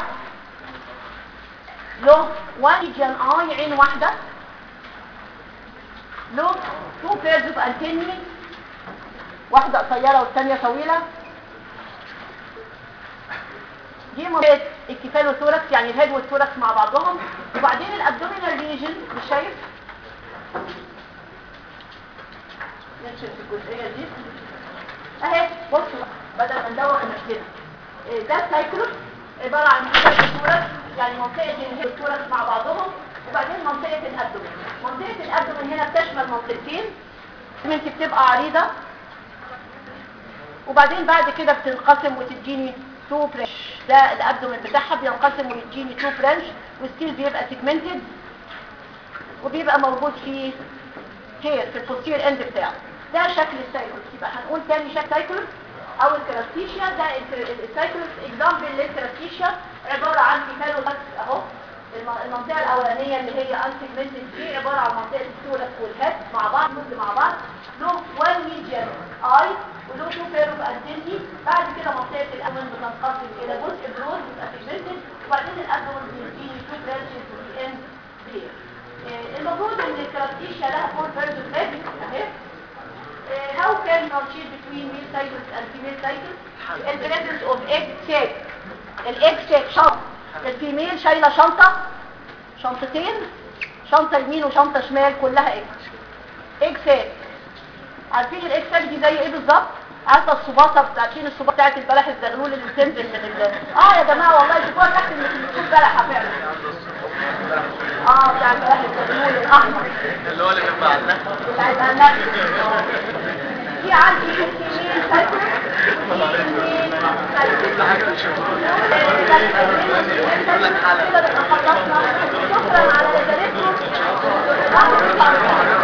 A: له وان ريجن اي عين واحدة له تو بيرز اوف انتني واحدة قصيرة والثانية طويلة دي منطقة الكيفالوثوركس يعني الهيد والثوركس مع بعضهم وبعدين الابدومينال ريجن مش شايف نمشي في الجزئية دي اهي بصوا بدل ما ندوخ نفسنا إيه ده السايكلوس عبارة عن منطقة الثوركس يعني منطقة الهيد والثوركس مع بعضهم وبعدين منطقة الابدومين منطقة الابدومين هنا بتشمل منطقتين انت بتبقى عريضة وبعدين بعد كده بتنقسم وتديني تو برانش ده الابدومين بتاعها بينقسم ويديني تو برانش والستيل بيبقى سيجمنتد وبيبقى موجود فيه هير في البوستير اند بتاعه ده شكل السايكلوس يبقى هنقول تاني شكل سايكلوس او الكراستيشيا ده السايكلوس اكزامبل للكراستيشيا عباره عن كيفالولاكس اهو الم- المنطقه الاولانيه اللي هي انسيجمنتد دي عباره عن منطقه الثوركس والهيد مع بعض مد مع بعض له وان ميديان اي وله تو بير اوف انتني بعد كده منطقه الامن بتنقسم الى جزء بروز بيبقى سيجمنتد وبعد سايكل البريزنس اوف ايج شيب الايج شيب شنطه الفيميل شايله شنطه شنطتين شنطه يمين وشنطه شمال كلها ايج ايج شيب عارفين الايج شيب دي زي ايه بالظبط عارفه الصباطه عارفين الصباطه بتاعت البلح الزغلول اللي بتنزل من ال اه يا جماعه والله شوفوها تحت اللي بتكون بلحه فعلا اه بتاع البلح الزغلول الاحمر
B: اللي هو اللي بيبقى عندنا
A: بتاع البلح في عندي يمين سايكل وفي يمين سايكل
B: حاجة مش
A: شكرا على اجابتكم